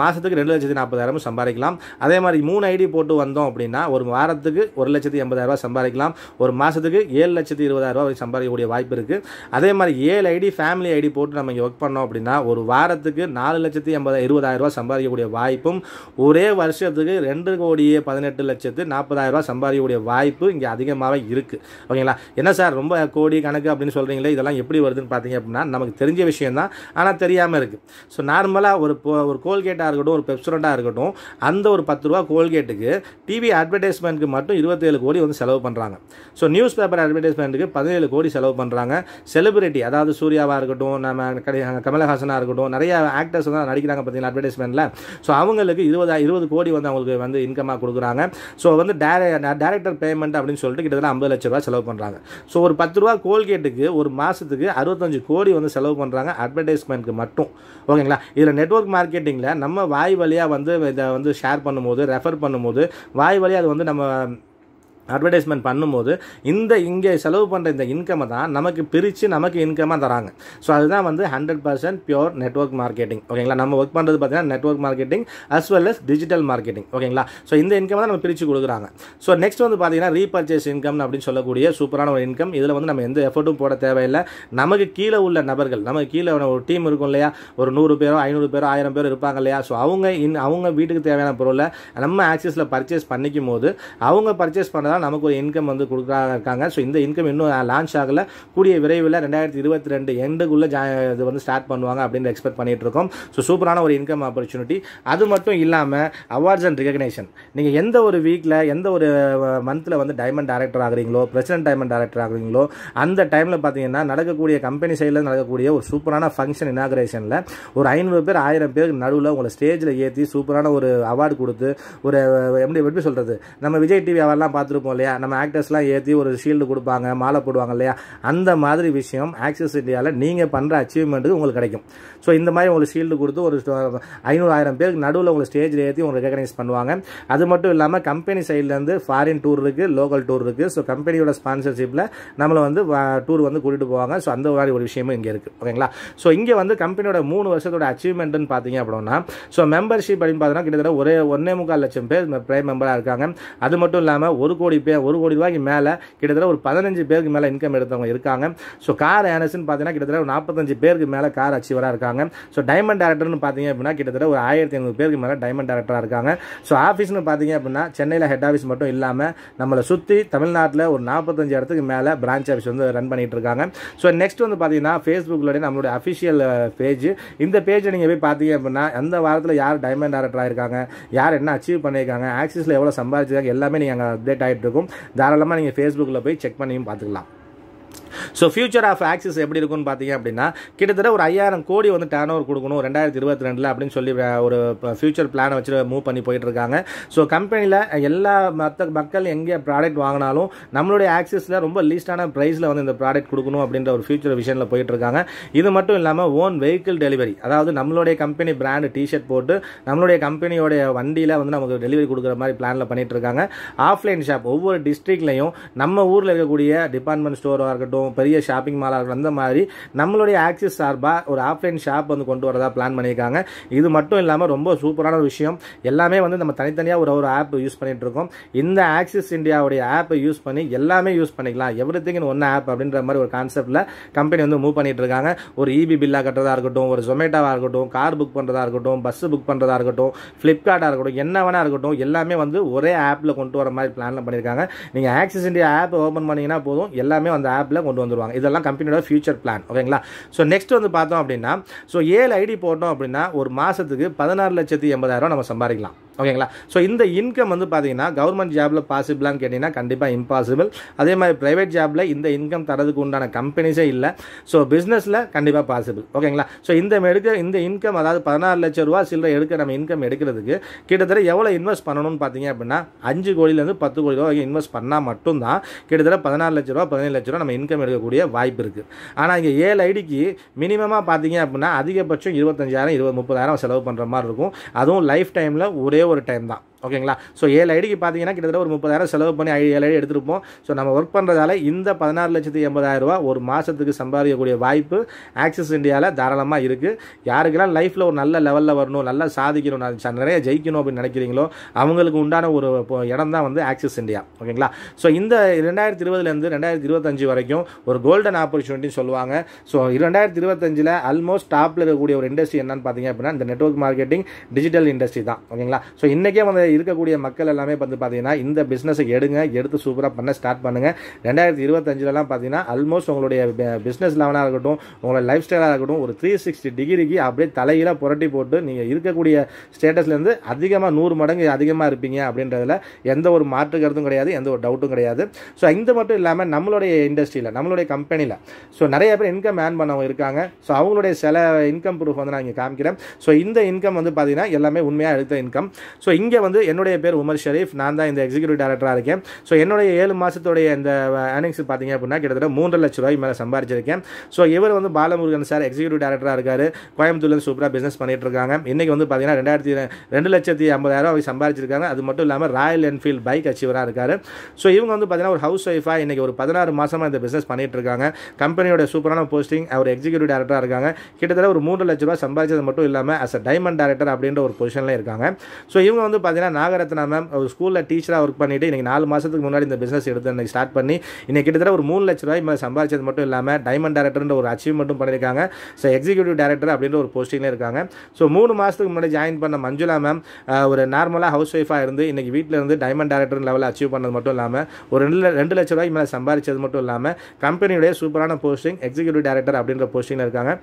ரெண்டு லட்சத்தி நாற்பதாயிரம் சம்பாதிக்கலாம் அதே மாதிரி மூணு ஐடி போட்டு வந்தோம் அப்படின்னா ஒரு வாரத்துக்கு ஒரு லட்சத்தி எண்பதாயிரரூபா சம்பாதிக்கலாம் ஒரு மாதத்துக்கு ஏழு லட்சத்தி இருபதாயிரரூபா வரைக்கும் சம்பாதிக்கக்கூடிய வாய்ப்பு இருக்குது அதே மாதிரி ஏழு ஐடி ஃபேமிலி ஐடி போட்டு நம்ம இங்கே ஒர்க் பண்ணோம் அப்படின்னா ஒரு வாரத்துக்கு நாலு லட்சத்தி எண்பது இருபதாயிரரூபா சம்பாதிக்கக்கூடிய வாய்ப்பும் ஒரே வருஷத்துக்கு ரெண்டு கோடியே பதினெட்டு லட்சத்து நாற்பதாயிரரூபா சம்பாதிக்கக்கூடிய வாய்ப்பு இங்கே அதிகமாகவே இருக்குது ஓகேங்களா என்ன சார் ரொம்ப கோடி கணக்கு அப்படின்னு சொல்கிறீங்களே இதெல்லாம் எப்படி வருதுன்னு பார்த்தீங்க அப்படின்னா நமக்கு தெரிஞ்ச விஷயம் தான் ஆனால் தெரியாமல் இருக்குது ஸோ நார்மலாக ஒரு போ- ஒரு கோல்கேட்டாக இருக்கட்டும் ஒரு பெப்சரண்டாக இருக்கட்டும் அந்த ஒரு பத்து ரூபா கோல்கேட்டுக்கு டிவி அட்வர்டைஸ்மெண்ட்டுக்கு மட்டும் இருபத்தேழு கோடி வந்து செலவு பண்ணுறாங்க ஸோ நியூஸ் பேப்பர் அட்வர்டைஸ்மெண்ட்டுக்கு பதினேழு கோடி செலவு பண்ணுறாங்க செலிபிரிட்டி அதாவது சூர்யாவாக இருக்கட்டும் நம்ம கடை- கமலஹாசனாக இருக்கட்டும் நிறைய ஆக்டர்ஸ் வந்து நடிக்கிறாங்க பார்த்தீங்களா அட்வர்டைஸ்மெண்ட்டில் ஸோ அவங்களுக்கு இருபதா இருபது கோடி வந்து அவங்களுக்கு வந்து இன்கமாக கொடுக்குறாங்க ஸோ வந்து டேர டேரக்டர் பேமெண்ட் அப்படின்னு சொல்லிட்டு கிட்டத்தட்ட ஐம்பது லட்ச ரூபா செலவு பண்ணுறாங்க ஸோ ஒரு பத்து ரூபா கோல்கேட்டுக்கு ஒரு மாதத்துக்கு அறுபத்தஞ்சு கோடி வந்து செலவு பண்ணுறாங்க அட்வர்டைஸ்மெண்ட்க்கு மட்டும் ஓகேங்களா இதில் நெட்வொர்க் மார்க்கெட்டிங்கில் நம்ம வாய் வழியாக வந்து இதை வந்து ஷேர் பண்ணும்போது ரெஃபர் பண்ணும்போது வாய் வழியாக அது வந்து நம்ம அட்வர்டைஸ்மெண்ட் பண்ணும்போது இந்த இங்கே செலவு பண்ணுற இந்த இன்கம்மை தான் நமக்கு பிரித்து நமக்கு இன்கமாக தராங்க ஸோ அதுதான் வந்து hundred percent pure network marketing ஓகேங்களா நம்ம ஒர்க் பண்ணுறது பார்த்தீங்கன்னா network marketing as well as digital marketing ஓகேங்களா ஸோ இந்த இன்கம் தான் நம்ம பிரித்து கொடுக்குறாங்க ஸோ நெக்ஸ்ட் வந்து பார்த்தீங்கன்னா ரீபர்ச்சேஸ் இன்கம் அப்படின்னு சொல்லக்கூடிய சூப்பரான ஒரு இன்கம் இதில் வந்து நம்ம எந்த எஃபர்ட்டும் போட தேவையில்லை நமக்கு கீழே உள்ள நபர்கள் நமக்கு கீழே ஒரு டீம் இருக்கும் இல்லையா ஒரு நூறு பேரோ ஐநூறு பேரோ ஆயிரம் பேர் இருப்பாங்க இல்லையா ஸோ அவங்க இன் அவங்க வீட்டுக்கு தேவையான பொருளை நம்ம ஆக்சிஸில் பர்ச்சேஸ் பண்ணிக்கும் போது அவங்க பர்ச்சேஸ் பண்ணதால் நமக்கு ஒரு இன்கம் வந்து கொடுக்குறாங்க இருக்காங்க ஸோ இந்த இன்கம் இன்னும் லான்ச் ஆகலை கூடிய விரைவில் ரெண்டாயிரத்தி இருபத்தி ரெண்டு எண்டுக்குள்ளே ஜா இது வந்து ஸ்டார்ட் பண்ணுவாங்க அப்படின்னு எக்ஸ்பெக்ட் பண்ணிட்டு இருக்கோம் ஸோ சூப்பரான ஒரு இன்கம் ஆப்பர்ச்சுனிட்டி அது மட்டும் இல்லாமல் அவார்ட்ஸ் அண்ட் ரெகக்னேஷன் நீங்கள் எந்த ஒரு வீக்கில் எந்த ஒரு மந்தில் வந்து டைமண்ட் டைரக்டர் ஆகுறீங்களோ பிரசிடென்ட் டைமண்ட் டைரக்டர் ஆகுறீங்களோ அந்த டைமில் பார்த்தீங்கன்னா நடக்கக்கூடிய கம்பெனி சைடில் நடக்கக்கூடிய ஒரு சூப்பரான ஃபங்க்ஷன் இனாகரேஷனில் ஒரு ஐநூறு பேர் ஆயிரம் பேருக்கு நடுவில் உங்களை ஸ்டேஜில் ஏற்றி சூப்பரான ஒரு அவார்டு கொடுத்து ஒரு எப்படி எப்படி சொல்கிறது நம்ம விஜய் டிவி அவர்லாம் பார்த்துருப்போம் இல்லையா நம்ம ஆக்டர்ஸ்லாம் ஏற்றி ஒரு ஷீல்டு கொடுப்பாங்க மாலை போடுவாங்க இல்லையா அந்த மாதிரி விஷயம் ஆக்சிஸ் இந்தியாவில் நீங்கள் பண்ணுற அச்சீவ்மெண்ட்டுக்கு உங்களுக்கு கிடைக்கும் ஸோ இந்த மாதிரி உங்களுக்கு ஷீல்டு கொடுத்து ஒரு ஐநூறு ஆயிரம் பேருக்கு நடுவில் உங்களை ஸ்டேஜில் ஏற்றி உங்களுக்கு ரெகனைஸ் பண்ணுவாங்க அது மட்டும் இல்லாமல் கம்பெனி சைட்லேருந்து ஃபாரின் டூர் இருக்குது லோக்கல் டூர் இருக்குது ஸோ கம்பெனியோட ஸ்பான்சர்ஷிப்பில் நம்மளை வந்து டூர் வந்து கூட்டிகிட்டு போவாங்க ஸோ அந்த மாதிரி ஒரு விஷயமும் இங்கே இருக்குது ஓகேங்களா ஸோ இங்கே வந்து கம்பெனியோட மூணு வருஷத்தோட அச்சீவ்மெண்ட்னு பார்த்தீங்க அப்படின்னா ஸோ மெம்பர்ஷிப் அப்படின்னு பார்த்தீங்கன்னா கிட்டத்தட்ட ஒரே ஒன்னே முக்கால் லட்சம் பேர் பிரைம் மெம்பராக இருக்காங்க அது மட்டும் இல்லாமல் ஒரு கோடி பேர் ஒரு கோடி ரூபாய்க்கு மேலே கிட்டத்தட்ட ஒரு பதினஞ்சு பேருக்கு மேலே இன்கம் எடுத்தவங்க இருக்காங்க ஸோ கார் ஏனஸ்ன்னு பார்த்தீங்கன்னா கிட்டத்தட்ட ஒரு நாற்பத்தஞ்சு பேருக்கு மேலே கார் அச்சீவராக இருக்காங்க ஸோ டைமண்ட் டேரக்டர்னு பார்த்தீங்க அப்படின்னா கிட்டத்தட்ட ஒரு ஆயிரத்தி ஐநூறு பேருக்கு மேலே டைமண்ட் டேரக்டராக இருக்காங்க ஸோ ஆஃபீஸ்னு பார்த்தீங்க அப்படின்னா சென்னையில் ஹெட் ஆஃபீஸ் மட்டும் இல்லாமல் நம்மளை சுற்றி தமிழ்நாட்டில் ஒரு நாற்பத்தஞ்சு இடத்துக்கு மேலே பிரான்ச் ஆஃபீஸ் வந்து ரன் பண்ணிட்டு இருக்காங்க ஸோ நெக்ஸ்ட் வந்து பார்த்தீங்கன்னா ஃபேஸ்புக்கில் நம்மளுடைய அஃபிஷியல் பேஜ் இந்த பேஜை நீங்கள் போய் பார்த்தீங்க அப்படின்னா அந்த வாரத்தில் யார் டைமண்ட் டேரக்டர் ஆயிருக்காங்க யார் என்ன அச்சீவ் பண்ணியிருக்காங்க ஆக்சிஸில் எவ்வளோ சம்பாதிச்சிருக்காங்க எல்லாமே நீங்கள் அங்கே அப்டேட் ஆகிட்டு இருக்கும் தாராளமாக நீங்கள் ஃபேஸ்புக்கில் போய் செக் பண்ணியும் பார்த்துக்கலாம் ஸோ ஃபியூச்சர் ஆஃப் ஆக்சிஸ் எப்படி இருக்கும்னு பார்த்தீங்க அப்படின்னா கிட்டத்தட்ட ஒரு ஐயாயிரம் கோடி வந்து டேர்ன் ஓவர் கொடுக்கணும் ரெண்டாயிரத்தி இருபத்தி ரெண்டில் அப்படின்னு சொல்லி வே- ஒரு ஃபியூச்சர் பிளானை வச்சு மூவ் பண்ணி போயிட்டு இருக்காங்க ஸோ கம்பெனியில் எல்லா மற்ற மக்கள் எங்கே ப்ராடக்ட் வாங்கினாலும் நம்மளுடைய ஆக்சிஸில் ரொம்ப லீஸ்டான ப்ரைஸில் வந்து இந்த ப்ராடக்ட் கொடுக்கணும் அப்படின்ற ஒரு ஃபியூச்சர் விஷனில் போயிட்டு இருக்காங்க இது மட்டும் இல்லாமல் ஓன் வெஹிக்கிள் டெலிவரி அதாவது நம்மளுடைய கம்பெனி பிராண்டு டிஷர்ட் போட்டு நம்மளுடைய கம்பெனியோடைய வண்டியில் வந்து நமக்கு டெலிவரி கொடுக்குற மாதிரி பிளானில் பண்ணிட்டு இருக்காங்க ஆஃப்லைன் ஷாப் ஒவ்வொரு டிஸ்ட்ரிக்ட்லையும் நம்ம ஊரில் இருக்கக்கூடிய டிபார்ட்மெண்ட் ஸ்டோராக இருக்கட்டும் பெரிய ஷாப்பிங் மாலாக இருக்கட்டும் அந்த மாதிரி நம்மளுடைய ஆக்சிஸ் சார்பாக ஒரு ஆஃப்லைன் ஷாப் வந்து கொண்டு வரதா பிளான் பண்ணியிருக்காங்க இது மட்டும் இல்லாமல் ரொம்ப சூப்பரான ஒரு விஷயம் எல்லாமே வந்து நம்ம தனித்தனியாக ஒரு ஒரு ஆப் யூஸ் பண்ணிட்டு இருக்கோம் இந்த ஆக்சிஸ் இந்தியாவுடைய ஆப்பை யூஸ் பண்ணி எல்லாமே யூஸ் பண்ணிக்கலாம் எவ்ரி திங் ஒன் ஆப் அப்படின்ற மாதிரி ஒரு கான்செப்டில் கம்பெனி வந்து மூவ் பண்ணிட்டு இருக்காங்க ஒரு இபி பில்லாக கட்டுறதா இருக்கட்டும் ஒரு ஜொமேட்டோவாக இருக்கட்டும் கார் புக் பண்ணுறதா இருக்கட்டும் பஸ் புக் பண்ணுறதா இருக்கட்டும் ஃப்ளிப்கார்ட்டாக இருக்கட்டும் என்ன வேணா இருக்கட்டும் எல்லாமே வந்து ஒரே ஆப்பில் கொண்டு வர மாதிரி பிளானில் பண்ணியிருக்காங்க நீங்கள் ஆக்சிஸ் இந்தியா ஆப் ஓப்பன் பண்ணீங்கன்னா போதும் எல்லாமே அந்த ஆப்பில் கொண்டு வந்துருவாங்க இதெல்லாம் கம்பெனியோட ஃபியூச்சர் பிளான் ஓகேங்களா ஸோ நெக்ஸ்ட் வந்து பார்த்தோம் அப்படின்னா ஸோ ஏழு ஐடி போட்டோம் அப்படின்னா ஒரு மாதத்துக்கு பதினாறு லட்சத்தி எண்பதாயிரம் நம்ம சம்பாதிக்கலாம் ஓகேங்களா ஸோ இந்த இன்கம் வந்து பார்த்தீங்கன்னா கவர்மெண்ட் ஜாபில் பாசிபிளான்னு கேட்டிங்கன்னா கண்டிப்பாக இம்பாசிபிள் அதே மாதிரி ப்ரைவேட் ஜாபில் இந்த இன்கம் தரதுக்கு உண்டான கம்பெனிஸே இல்லை ஸோ பிஸ்னஸில் கண்டிப்பாக பாசிபிள் ஓகேங்களா ஸோ இந்த எடுக்க இந்த இன்கம் அதாவது பதினாறு லட்சம் ரூபா சில்லறை எடுக்க நம்ம இன்கம் எடுக்கிறதுக்கு கிட்டத்தட்ட எவ்வளோ இன்வெஸ்ட் பண்ணணும்னு பார்த்தீங்க அப்படின்னா அஞ்சு கோடியிலேருந்து பத்து கோடி ரூபா வரைக்கும் இன்வெஸ்ட் பண்ணால் மட்டும்தான் கிட்டத்தட்ட பதினாறு லட்ச ரூபா பதினேழு லட்ச ரூபா நம்ம இன்கம் எடுக்கக்கூடிய வாய்ப்பு இருக்குது ஆனால் இங்கே ஏழு ஐடிக்கு மினிமமாக பார்த்தீங்க அப்படின்னா அதிகபட்சம் இருபத்தஞ்சாயிரம் இருபது முப்பதாயிரம் செலவு பண்ணுற மாதிரி இருக்கும் அதுவும் லைஃப் டைமில் ஒரே ஒரு டைம் தான் ஓகேங்களா ஸோ ஏழு ஐடிக்கு பார்த்தீங்கன்னா கிட்டத்தட்ட ஒரு முப்பதாயிரம் செலவு பண்ணி ஐ- ஏழு ஐடி எடுத்திருப்போம் ஸோ நம்ம ஒர்க் பண்ணுறதால இந்த பதினாறு லட்சத்தி எண்பதாயிரம் ரூபா ஒரு மாதத்துக்கு சம்பாதிக்கக்கூடிய வாய்ப்பு ஆக்சிஸ் இந்தியாவில் தாராளமாக இருக்குது யாருக்கெல்லாம் லைஃப்பில் ஒரு நல்ல லெவலில் வரணும் நல்லா சாதிக்கணும் நான் ச- நிறைய ஜெயிக்கணும் அப்படின்னு நினைக்கிறீங்களோ அவங்களுக்கு உண்டான ஒரு இப்போ இடம் தான் வந்து ஆக்சிஸ் இந்தியா ஓகேங்களா ஸோ இந்த ரெண்டாயிரத்தி இருபதுலேருந்து ரெண்டாயிரத்தி இருபத்தஞ்சு வரைக்கும் ஒரு கோல்டன் ஆப்பர்ச்சுனிட்டி சொல்லுவாங்க ஸோ ரெண்டாயிரத்தி இருபத்தஞ்சில் ஆல்மோஸ்ட் டாப்பில் இருக்கக்கூடிய ஒரு இண்டஸ்ட்ரி என்னன்னு பார்த்தீங்க அப்படின்னா இந்த நெட்வொர்க் மார்க்கெட்டிங் டிஜிட்டல் இண்டஸ்ட்ரி தான் ஓகேங்களா ஸோ இன்றைக்கே வந்து இருக்கக்கூடிய மக்கள் எல்லாமே வந்து பார்த்தீங்கன்னா இந்த பிஸ்னஸை எடுங்க எடுத்து சூப்பராக பண்ண ஸ்டார்ட் பண்ணுங்கள் ரெண்டாயிரத்தி இருபத்தஞ்சிலலாம் பார்த்தீங்கன்னா ஆல்மோஸ்ட் உங்களுடைய பிஸ்னஸ் லெவலாக இருக்கட்டும் உங்களோட லைஃப் ஸ்டைலாக இருக்கட்டும் ஒரு த்ரீ சிக்ஸ்டி டிகிரிக்கு அப்படியே தலையில புரட்டி போட்டு நீங்கள் இருக்கக்கூடிய ஸ்டேட்டஸ்லேருந்து அதிகமாக நூறு மடங்கு அதிகமாக இருப்பீங்க அப்படின்றதுல எந்த ஒரு மாற்று கருத்தும் கிடையாது எந்த ஒரு டவுட்டும் கிடையாது ஸோ இந்த மட்டும் இல்லாமல் நம்மளுடைய இண்டஸ்ட்ரியில் நம்மளுடைய கம்பெனியில் ஸோ நிறைய பேர் இன்கம் ஏர்ன் பண்ணவங்க இருக்காங்க ஸோ அவங்களுடைய சில இன்கம் ப்ரூஃப் வந்து நான் இங்கே காமிக்கிறேன் ஸோ இந்த இன்கம் வந்து பார்த்தீங்கன்னா எல்லாமே உண்மையாக எடுத்த இன்கம் ஸோ இங்கே வந்து என்னுடைய பேர் உமர் ஷரீஃப் நான் தான் இந்த எக்ஸிக்யூட்டிவ் டேரக்டராக இருக்கேன் ஸோ என்னுடைய ஏழு மாதத்துடைய இந்த ஏர்னிங்ஸ் பார்த்தீங்க அப்படின்னா கிட்டத்தட்ட மூன்று லட்ச ரூபாய் மேலே சம்பாரிச்சிருக்கேன் ஸோ இவர் வந்து பாலமுருகன் சார் எக்ஸிக்யூட்டிவ் டேரக்டராக இருக்காரு கோயம்புத்தூர்ல சூப்பராக பிஸ்னஸ் பண்ணிட்டு இருக்காங்க இன்னைக்கு வந்து பார்த்தீங்கன்னா ரெண்டாயிரத்தி ரெண்டு லட்சத்தி ஐம்பதாயிரம் ரூபாய் சம்பாரிச்சிருக்காங்க அது மட்டும் இல்லாமல் ராயல் என்ஃபீல்ட் பைக் அச்சீவராக இருக்காரு ஸோ இவங்க வந்து பார்த்தீங்கன்னா ஒரு ஹவுஸ் ஒய்ஃபாக இன்னைக்கு ஒரு பதினாறு மாசமா இந்த பிஸ்னஸ் பண்ணிட்டு இருக்காங்க கம்பெனியோட சூப்பரான போஸ்டிங் அவர் எக்ஸிக்யூட்டிவ் டேரக்டராக இருக்காங்க கிட்டத்தட்ட ஒரு மூன்று லட்ச ரூபாய் சம்பாதிச்சது மட்டும் இல்லாமல் அஸ் அ டைமண்ட் டேரக்டர் அப்படின்ற ஒரு பொசிஷனில் இருக்காங்க ஸோ இவங்க வந்து பார்த்தீங்கன்னா நாகரத்னா மேம் ஒரு ஸ்கூலில் டீச்சராக ஒர்க் பண்ணிட்டு இன்னைக்கு நாலு மாதத்துக்கு முன்னாடி இந்த பிஸ்னஸ் எடுத்து இன்னைக்கு ஸ்டார்ட் பண்ணி இன்னைக்கு கிட்டத்தட்ட ஒரு மூணு லட்ச ரூபாய் மேலே சம்பாதிச்சது மட்டும் இல்லாமல் டைமண்ட் டேரக்டர்ன்ற ஒரு அச்சீவ்மெண்ட்டும் பண்ணியிருக்காங்க ஸோ எக்ஸிக்யூட்டிவ் டேரக்டர் அப்படின்ற ஒரு போஸ்டிங்கில் இருக்காங்க ஸோ மூணு மாதத்துக்கு முன்னாடி ஜாயின் பண்ண மஞ்சுளா மேம் ஒரு நார்மலாக ஹவுஸ் ஒய்ஃபாக இருந்து இன்னைக்கு வீட்டில் இருந்து டைமண்ட் டேரக்டர் லெவலில் அச்சீவ் பண்ணது மட்டும் இல்லாமல் ஒரு ரெண்டு ல- ரெண்டு லட்ச ரூபாய்க்கு மேலே சம்பாதிச்சது மட்டும் இல்லாமல் கம்பெனியுடைய சூப்பரான போஸ்டிங் எக்ஸிக்யூட்டிவ் டேரக்டர் அப்படின்ற போஸ்டிங்கில் இருக்காங்க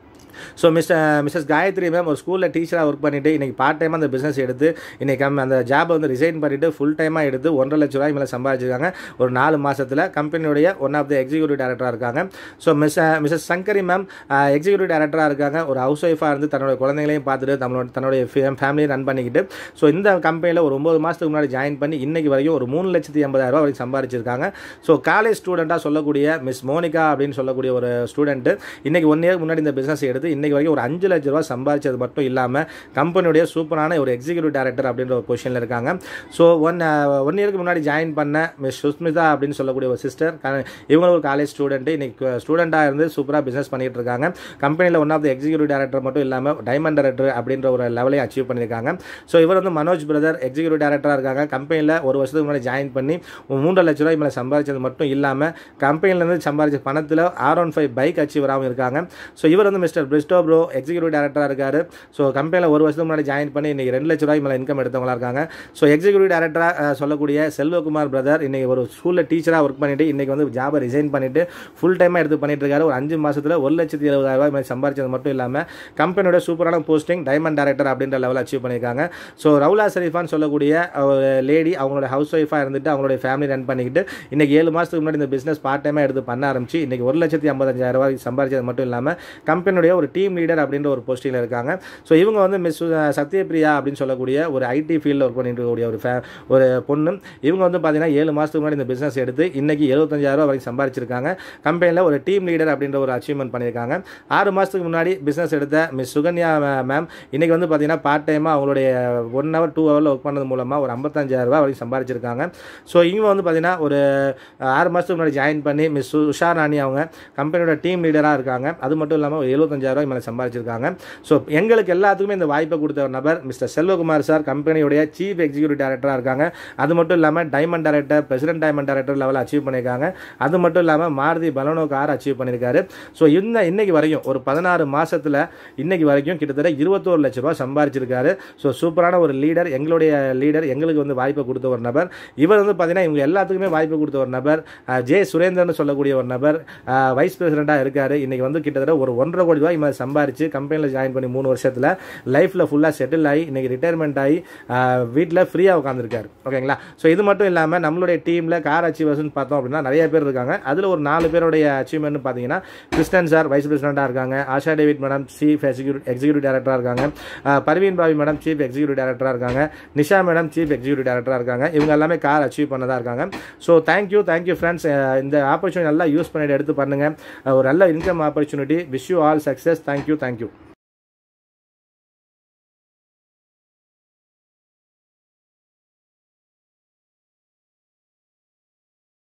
so mister missus Gayathri ma'am ஒரு ஸ்கூலில் டீச்சராக ஒர்க் பண்ணிட்டு இன்னைக்கு பார்ட் டைமாக அந்த பிஸ்னஸ் எடுத்து இன்னைக்கு கம்- அந்த ஜாபை வந்து ரிசைன் பண்ணிட்டு ஃபுல் டைமாக எடுத்து ஒன்றரை லட்ச ரூபாய் மேலே சம்பாதிச்சிருக்காங்க ஒரு நாலு மாசத்துல கம்பெனியுடைய ஒன் ஆஃப் த எக்ஸிக்யூட்டிவ் டேரக்டராக இருக்காங்க so miss missus Shankari ma'am executive டேரக்டராக இருக்காங்க ஒரு ஹவுஸ் ஒய்ஃபாக இருந்து தன்னோட குழந்தைங்களையும் பார்த்துட்டு தன்னோட தன்னுடைய ஃபேமிலியை ரன் பண்ணிக்கிட்டு ஸோ இந்த கம்பெனியில் ஒரு ஒம்பது மாதத்துக்கு முன்னாடி ஜாயின் பண்ணி இன்னைக்கு வரைக்கும் ஒரு மூணு லட்சத்தி எண்பதாயிரம் ரூபாய் வரைக்கும் சம்பாதிச்சிருக்காங்க ஸோ காலேஜ் ஸ்டூடெண்ட்டாக சொல்லக்கூடிய மிஸ் மோனிகா அப்படின்னு சொல்லக்கூடிய ஒரு ஸ்டூடெண்ட் இன்னைக்கு ஒன் இயர் முன்னாடி இந்த பிஸ்னஸ் எடுத்து இன்னைக்கு வரைக்கும் ஒரு அஞ்சு லட்ச ரூபா சம்பாதிச்சது மட்டும் இல்லாமல் கம்பெனியுடைய சூப்பரான ஒரு எக்ஸிக்யூட்டிவ் டேரக்டர் அப்படின்ற ஒரு பொசிஷனில் இருக்காங்க ஸோ ஒன் ஒன் இயருக்கு முன்னாடி ஜாயின் பண்ண மிஸ் சுஸ்மிதா அப்படின்னு சொல்லக்கூடிய ஒரு சிஸ்டர் இவங்க ஒரு காலேஜ் ஸ்டூடெண்ட் இன்னைக்கு ஸ்டூடெண்ட்டாக இருந்து சூப்பராக பிஸ்னஸ் பண்ணிட்டு இருக்காங்க கம்பெனியில் one of the executive director மட்டும் இல்லாமல் டைமண்ட் டேரக்டர் அப்படின்ற ஒரு லெவலையும் அச்சீவ் பண்ணியிருக்காங்க ஸோ இவர் வந்து மனோஜ் பிரதர் எக்ஸிக்யூட்டிவ் டேரக்டராக இருக்காங்க கம்பெனியில் ஒரு வருஷத்துக்கு முன்னாடி ஜாயின் பண்ணி மூன்றரை லட்ச ரூபாய் மேலே சம்பாதிச்சது மட்டும் இல்லாமல் கம்பெனிலேருந்து சம்பாதிச்ச பணத்தில் ஆர் ஒன் ஃபைவ் பைக் அச்சீவராகவும் இருக்காங்க ஸோ இவர் வந்து மிஸ்டர் பிரிஸ்டோ ப்ரோ எக்ஸிக்யூட்டிவ் டேரக்டராக இருக்காரு ஸோ கம்பெனியில் ஒரு வருஷத்துக்கு முன்னாடி ஜாயின் பண்ணி இன்னைக்கு ரெண்டு லட்ச ரூபாய் மேலே இன்கம் எடுத்தவங்களா இருக்காங்க ஸோ எக்ஸிக்யூட்டிவ் டேரக்டராக சொல்லக்கூடிய செல்வகுமார் பிரதர் இன்னைக்கு ஒரு ஸ்கூலில் டீச்சராக ஒர்க் பண்ணிட்டு இன்னைக்கு வந்து ஜாபை ரிசைன் பண்ணிட்டு ஃபுல் டைமாக எடுத்து பண்ணிட்டு இருக்காரு ஒரு அஞ்சு மாசத்துல ஒரு லட்சத்தி எழுபதாயிரம் ரூபாய் மேலே சம்பாதிச்சது மட்டும் இல்லாமல் கம்பெனியோட சூப்பரான போஸ்டிங் டைமண்ட் டேரக்டர் அப்படின்ற லெவல் அச்சீவ் பண்ணியிருக்காங்க ஸோ ரவுலா ஷரீஃபான்னு சொல்லக்கூடிய ஒரு லேடி அவங்களோட ஹவுஸ் ஒய்ஃபாக இருந்துட்டு அவங்களுடைய ஃபேமிலி ரன் பண்ணிக்கிட்டு இன்னைக்கு ஏழு மாதத்துக்கு முன்னாடி இந்த பிஸ்னஸ் பார்ட் டைமாக எடுத்து பண்ண ஆரம்பிச்சு இன்னைக்கு ஒரு லட்சத்தி ஐம்பத்தஞ்சாயிரம் ரூபாய் சம்பாதிச்சது மட்டும் இல்லாமல் கம்பெனியுடைய ஒரு டீம் லீடர் அப்படின்ற ஒரு போஸ்டிங்கில் இருக்காங்க ஸோ இவங்க வந்து மிஸ் சத்யபிரியா அப்படின்னு சொல்லக்கூடிய ஒரு ஐடி ஃபீல்டில் ஒர்க் பண்ணிட்டு இருக்கக்கூடிய ஒரு ஃபே ஒரு பொண்ணு இவங்க வந்து பார்த்தீங்கன்னா ஏழு மாதத்துக்கு முன்னாடி இந்த பிஸ்னஸ் எடுத்து இன்னைக்கு எழுபத்தஞ்சாயிரம் ரூபாய் வரைக்கும் சம்பாதிச்சிருக்காங்க கம்பெனியில் ஒரு டீம் லீடர் அப்படின்ற ஒரு அச்சீவ்மெண்ட் பண்ணியிருக்காங்க ஆறு மாதத்துக்கு முன்னாடி பிஸ்னஸ் எடுத்த மிஸ் சுகன்யா மேம் இன்னைக்கு வந்து பார்த்தீங்கன்னா பார்ட் டைமாக அவங்களுடைய ஒன் ஹவர் டூ ஹவரில் ஒர்க் பண்ணது மூலமாக ஒரு ஐம்பத்தஞ்சாயிரம் ரூபாய் வரைக்கும் சம்பாதிச்சிருக்காங்க ஸோ இவங்க வந்து பார்த்தீங்கன்னா ஒரு ஆறு மாதத்துக்கு முன்னாடி ஜாயின் பண்ணி மிஸ் உஷா ராணி அவங்க கம்பெனியோட டீம் லீடராக இருக்காங்க அது மட்டும் இல்லாமல் ஒரு எழுபத்தஞ்சாயிரம் ரூபாய் மேலே சம்பாதிச்சிருக்காங்க ஸோ எங்களுக்கு எல்லாத்துக்குமே இந்த வாய்ப்பை கொடுத்த ஒரு நபர் மிஸ்டர் செல்வகுமார் சார் கம்பெனியுடைய சீஃப் எக்ஸிக்யூட்டிவ் டேரக்டராக இருக்காங்க அது மட்டும் இல்லாமல் diamond director president diamond director லெவலில் அச்சீவ் பண்ணியிருக்காங்க அது மட்டும் இல்லாமல் மாருதி பலனோ கார் அச்சீவ் பண்ணியிருக்காரு ஸோ இந்த இன்னைக்கு வரைக்கும் ஒரு பதினாறு மாசத்துல இன்னைக்கு வரைக்கும் கிட்டத்தட்ட இருபத்தோரு லட்ச ரூபாய் சம்பாரிச்சிருக்காரு ஸோ சூப்பரான ஒரு லீடர் எங்களுடைய லீடர் எங்களுக்கு வந்து வாய்ப்பை கொடுத்த ஒரு நபர் இவர் வந்து பார்த்தீங்கன்னா இவங்க எல்லாத்துக்குமே வாய்ப்பு கொடுத்த ஒரு நபர் அஹ், ஜே சுரேந்தர்னு சொல்லக்கூடிய ஒரு நபர் வைஸ் பிரசிடென்ட்டாக இருக்காரு இன்னைக்கு வந்து கிட்டத்தட்ட ஒரு ஒன்றரை கோடி ரூபாய் மேலே சம்பாரிச்சு கம்பெனியில் ஜாயின் பண்ணி மூணு வருஷத்தில் லைஃப்பில் ஃபுல்லாக செட்டில் ஆகி இன்னைக்கு ரிட்டையர்மெண்ட் ஆகி வீட்டில் ஃப்ரீயாக உட்காந்துருக்காரு ஓகேங்களா ஸோ இது மட்டும் இல்லாமல் நம்மளுடைய டீமில் கார் அச்சீவர்ஸ்னு பார்த்தோம் அப்படின்னா நிறைய பேர் இருக்காங்க அதில் ஒரு நாலு பேருடைய அச்சீவ்மெண்ட் பார்த்தீங்கன்னா கிறிஸ்டன் சார் வைஸ் பிரசிடென்ட்டாக இருக்காங்க Asha David madam chief executive executive டேரக்டராக இருக்காங்க அஹ், பர்வீன் பாவி மேடம் சீஃப் எக்ஸிக்யூட்டிவ் டேரக்டராக இருக்காங்க நிஷா மேடம் சீஃப் எக்ஸிக்யூட்டிவ் டேரக்டராக இருக்காங்க இவங்க எல்லாமே கார் அச்சீவ் பண்ணதா இருக்காங்க ஸோ தேங்க்யூ தேங்க்யூ ஃப்ரெண்ட்ஸ் இந்த ஆப்பர்ச்சுனிட்டி நல்லா யூஸ் பண்ணிட்டு எடுத்து பண்ணுங்க அஹ், ஒரு நல்ல income opportunity wish you all success thank you thank you